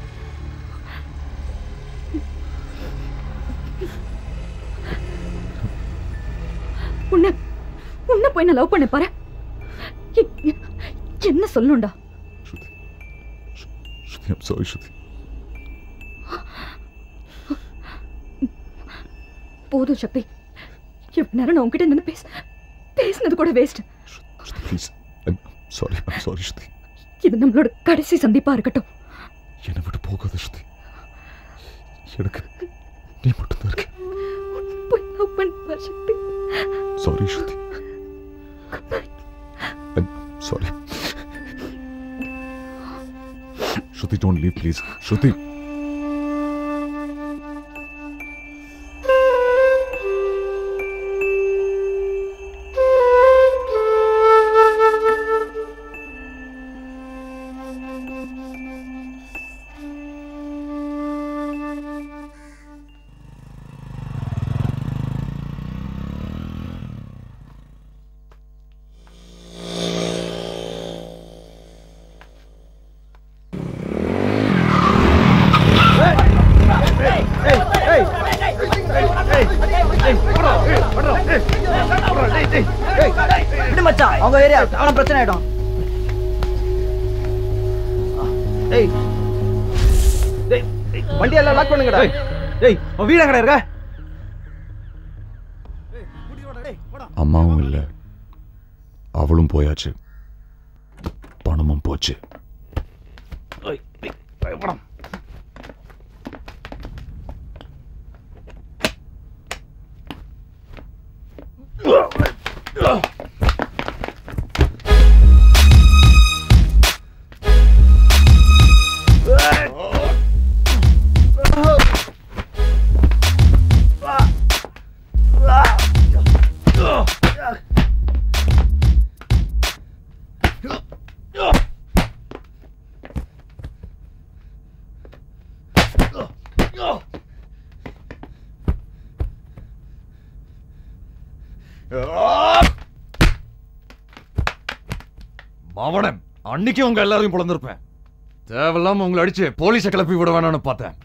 உன்னை உன்னை போய் நான் லவ் பண்ண பாரு எ- எ- என்ன சொல்லணும்டா Shruti, I'm sorry, Shruti. போதும் சக்தி எவ்வளவு நேரம் நான் உன்கிட்ட நின்று பேச பேசினது கூட waste Shruti, please. I'm sorry, I'm sorry, Shruti. இது நம்மளோட கடைசி சந்திப்பா இருக்கட்டும் என்னை விட்டு போகாத ஸ்ருதி எனக்கு நீ மட்டும்தான் இருக்க போய் லவ் பண்ண பாரு Shakti sorry Shruti I'm sorry. Shruti, don't leave, please. Shruti. விடு மச்சான் அவங்க ஏரியா அவன பிரச்சனை ஆயிடும் ஏய் டேய் டேய், வண்டி எல்லாம் லாக் பண்ணுங்கடா டேய் உன் வீடு எங்கடா இருக்க அம்மாவும் இல்லை அவளும் போயாச்சு பணமும் போச்சு ஏய், ஏய், பயப்படாம. மாவனம் அன்னைக்கு உங்க எல்லாரையும் பிளந்திருப்பேன் தேவையில்லாம உங்களை அடிச்சு போலீஸை கிளப்பி விட வேணாம்னு பார்த்தேன்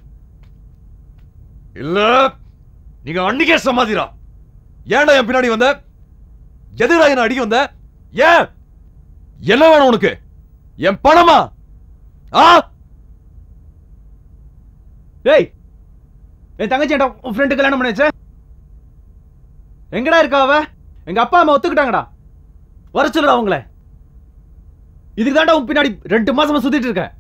இல்ல நீங்க அன்னைக்கே சமாதிரா ஏன்டா என் பின்னாடி வந்த எதுடா என்ன அடிக்க வந்த ஏன் என்ன வேணும் உனக்கு என் பணமா ஆ டேய் என் தங்கச்சி ஏன்டா உன் ஃப்ரெண்டு கல்யாணம் பண்ணி வச்ச எங்கடா இருக்கா அவ எங்க அப்பா அம்மா ஒத்துக்கிட்டாங்கடா வர சொல்லுடா அவங்கள இதுக்கு தான்டா உன் பின்னாடி ரெண்டு மாசமா சுத்திட்டு இருக்க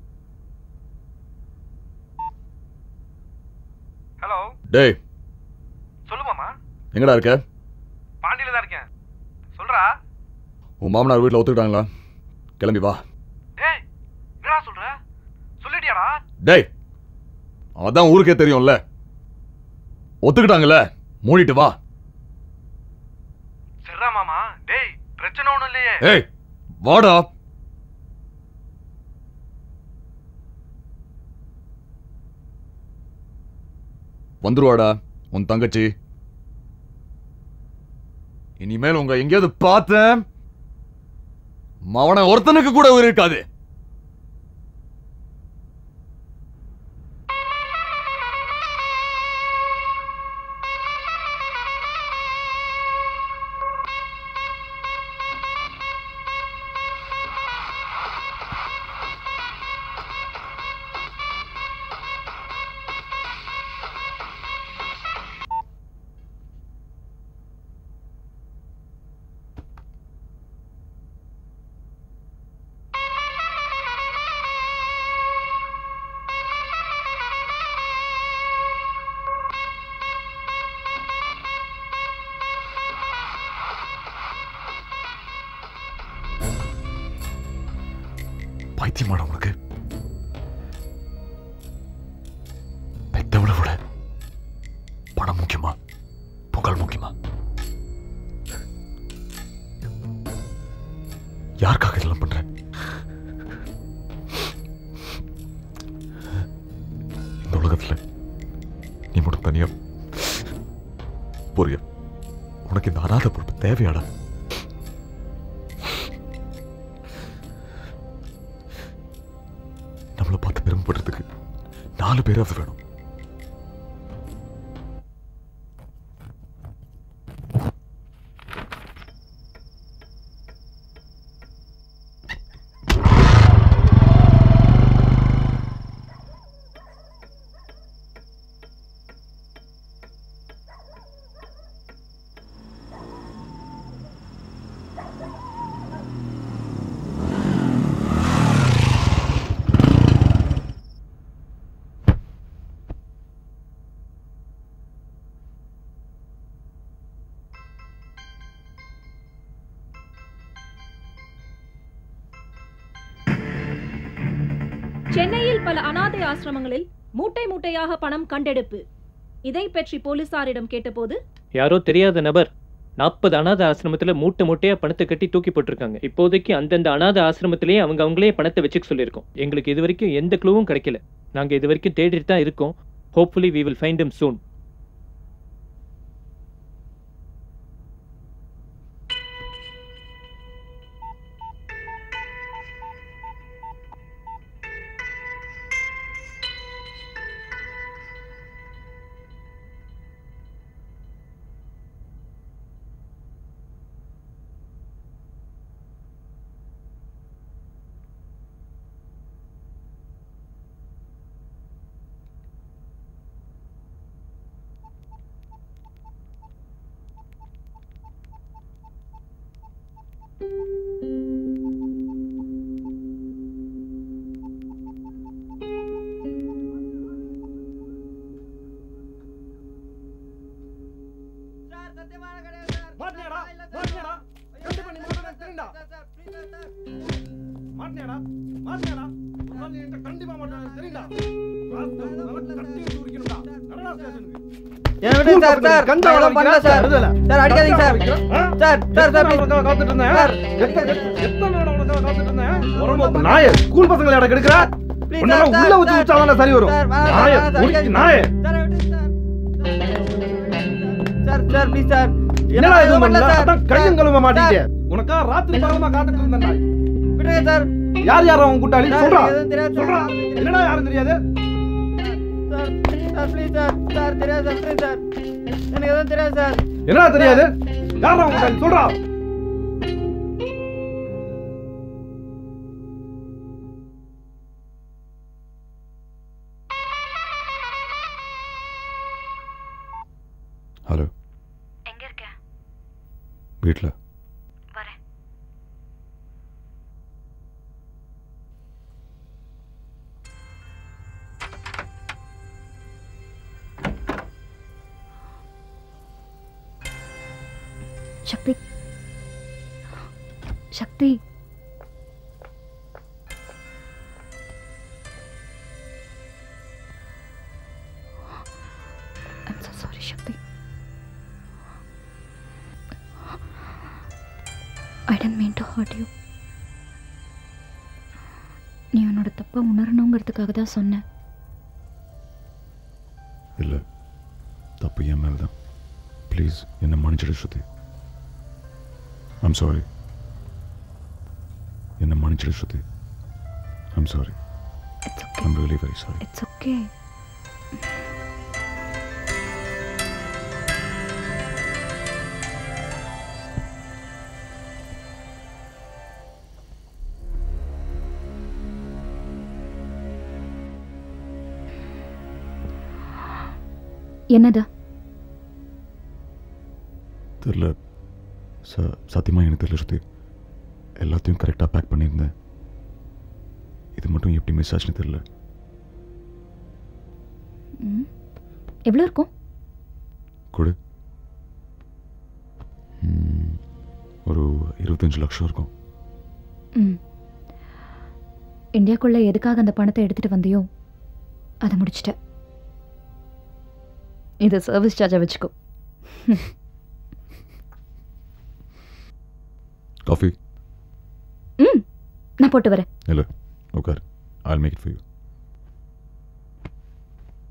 ஹலோ டேய் சொல்லு மாமா எங்கடா இருக்க பாண்டியில தான் இருக்கேன் சொல்றா உன் மாமனார் வீட்டில் ஒத்துக்கிட்டாங்களா கிளம்பி வா ஏய் என்னடா சொல்ற சொல்லிட்டியாடா டேய் அதான் ஊருக்கே தெரியும்ல ஒத்துக்கிட்டாங்கல்ல மூடிட்டு வா சரிடா மாமா டேய் பிரச்சனை ஒண்ணும் இல்லையே ஏய் வாடா வந்துருவாடா உன் தங்கச்சி இனிமேல் உங்க எங்கேயாவது பார்த்தேன் மவன ஒருத்தனுக்கு கூட உயிர் இருக்காது பைத்தியமாடா உனக்கு பெத்தவளை விட பணம் முக்கியமா புகழ் முக்கியமா இந்த உலகத்துல நீ மட்டும் தனியா புரிய உனக்கு இந்த அனாதை பொறுப்பு தேவையாடா நம்மளை பார்த்து பெருமைப்படுறதுக்கு நாலு பேராவது வேணும் சென்னையில் பல அனாதை ஆசிரமங்களில் மூட்டை மூட்டையாக பணம் கண்டெடுப்பு இதை பற்றி போலீசாரிடம் கேட்டபோது யாரோ தெரியாத நபர் நாற்பது அனாதை ஆசிரமத்துல மூட்டை மூட்டையா பணத்தை கட்டி தூக்கி போட்டிருக்காங்க இப்போதைக்கு அந்தந்த அனாதை ஆசிரமத்திலேயே அவங்க அவங்களே பணத்தை வச்சுக்க சொல்லியிருக்கோம் எங்களுக்கு இது வரைக்கும் எந்த க்ளூவும் கிடைக்கல நாங்க இது வரைக்கும் தேடிட்டு தான் இருக்கோம் hopefully we will find him soon மாட்டினியாடா மாட்டினியாடா ஒரு நாள் நீ என்கிட்ட கண்டிப்பா மாட்டானு தெரியுதா கட்டி தூக்கிடும்டா நடடா ஸ்டேஷனுக்கு என்ன விட்டு சார் சார் கஞ்சா நான் எதுவும் பண்ணல சார் சார் அடிக்காதீங்க sir sir sir sir please. காத்துட்டு இருந்தேன் சார் எத்தனை எத்தனை நேரம் உனக்காக காத்துட்டு இருந்தேன் உரம்போக்கு நாய ஸ்கூல் பசங்களை இடம் கெடுக்கிற Please, உன்னால sir, உள்ள sir, ஊத்தி sir. வச்சாலும் சரி வரும் சார், வேணாம், நாய வேணாம், சார், உருக்கி அடிக்காதீங்க. நாய சார் சார் ப்ளீஸ் சார் என்னடா இது எதுவும் பண்ணல பண்ணல சார் அதான் கையும் கழுவ சார். மாட்டீங்க உனக்கா ராத்திரி பகலமா காத்துட்டு இருந்தேன் நாய் விடுங்க சார் யார் யார் அவன் கூட்டாளி சார், சொல்றா எனக்கு எதுவும் தெரியாது சார். சொல்றா என்னடா யாரும் தெரியாது sir sir please sir sir தெரியாது சார் ப்ளீஸ் சார் எனக்கு எதுவும் தெரியாது சார் என்னடா தெரியாது யார் அவன் கூட்டாளி சொல்றா ஹலோ எங்க இருக்க வீட்டில் வரேன் சக்தி சக்தி I'm so sorry, Shakti. I didn't mean to hurt you. நீ உன்னோட தப்பை உணரணுங்கிறதுக்காக தான் சொன்னேன் இல்லை தப்பு என் மேல் தான் ப்ளீஸ் என்னை மன்னிச்சிடு ஸ்ருதி ஐம் சாரி என்னை மன்னிச்சிடு Shruti I'm sorry I'm really very sorry it's okay என்னது தெரில ச சத்தியமாக எனக்கு தெரியல ஸ்ருதி எல்லாத்தையும் கரெக்டாக பேக் பண்ணியிருந்தேன் இது மட்டும் எப்படி மிஸ் ஆச்சுன்னு தெரில ம். எவ்வளோ இருக்கும் கொடு ம், ஒரு இருபத்தஞ்சு லட்சம் இருக்கும் ம் இந்தியாக்குள்ள எதுக்காக அந்த பணத்தை எடுத்துட்டு வந்தியோ அதை முடிச்சிட்ட இது சர்வீஸ் சார்ஜை வச்சுக்கோ காஃபி ம் நான் போட்டு வரேன் இல்லை உட்கார் I'll make it for you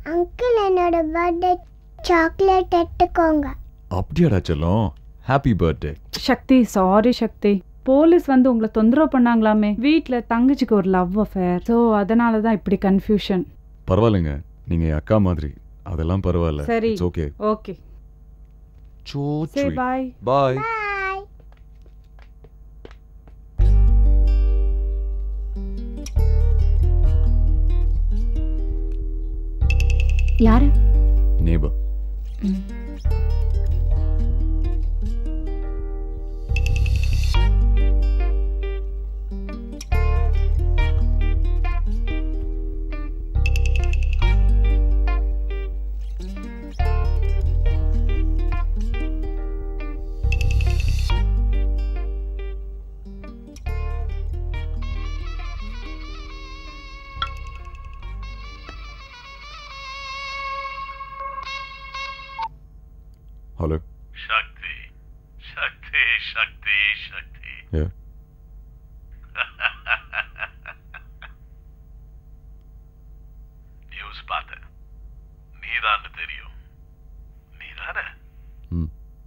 uncle என்னோட பர்த்டே சாக்லேட் எடுத்துக்கோங்க அப்படியாடா செல்லம் happy birthday Shakti sorry Shakti police வந்து உங்களை தொந்தரவு பண்ணாங்களாமே வீட்ல தங்கச்சிக்கு ஒரு லவ் அஃபேர் ஸோ அதனால தான் இப்படி கன்ஃபியூஷன் பரவாயில்லைங்க நீங்க என் அக்கா மாதிரி அதெல்லாம் பரவாயில்ல சரி ஓகே ஓகே சோ சரி பாய் பாய் யாரு neighbour Hello. Shakti. Shakti, Shakti, Shakti. Yeah. News பார்த்தேன் நீதான்னு தெரியும் நீதானே ம்.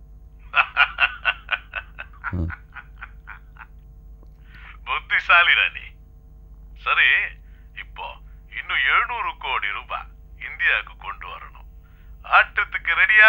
புத்திசாலிடா நீ சரி இப்போ இன்னும் எழுநூறு கோடி ரூபாய் இந்தியாவுக்கு கொண்டு வரணும் ஆட்டத்துக்கு ரெடியா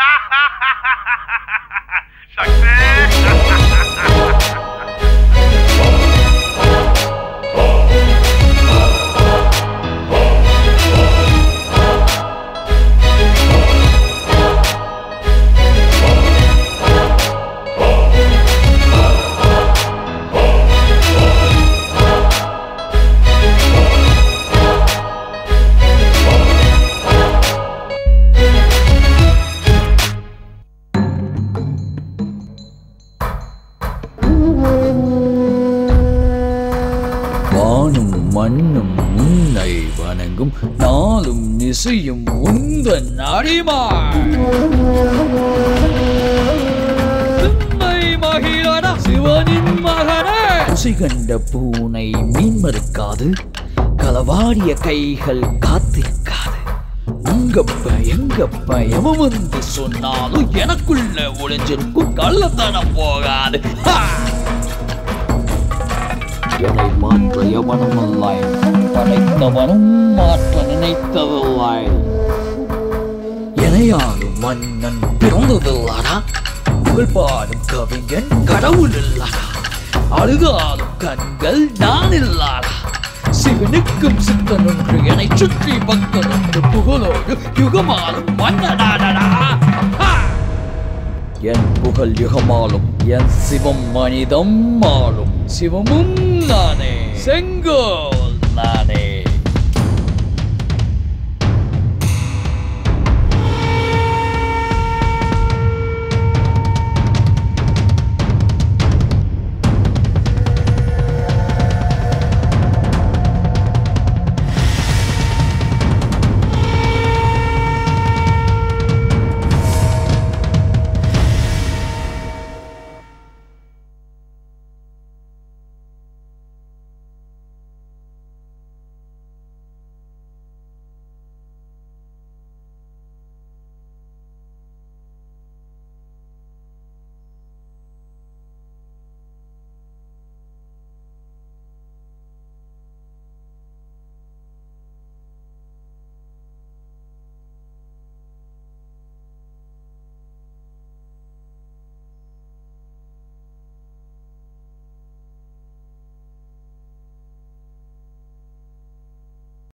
வானும் மண்ணும் உன்னை வணங்கும் நாளும் நிசையும் உந்தன் அடிமாய் உன்னை மகிழடா சிவனின் மகனே குசி கண்ட பூனை மீன் மறுக்காது களவாடிய கைகள் காத்திருக்காது உங்கப்ப எங்கப்ப எவன் வந்து சொன்னாலும் எனக்குள்ள ஒளிஞ்சிருக்கும் கள்ளத்தனம் போகாது ஹா! என்னை மாற்ற எவனும் இல்லை படைத்தவனும் மாற்ற நினைத்ததில்லை எனையாளும் மன்னன் பிறந்ததில்லடா புகழ் பாடும் கவிஞன் கடவுள் இல்லடா அழுகாலும் கண்கள் நான் இல்லாடா சிவனுக்கும் சித்தன் ஒன்று என்னை சுற்றி பக்தன் ஒன்று புகழோடு யுகமாலும் மன்னனாடடா ஹா! என் புகழ் யுகமாலும் என் சிவம் மனிதம் ஆளும் சிவமும் நானே செங்கோல் நானே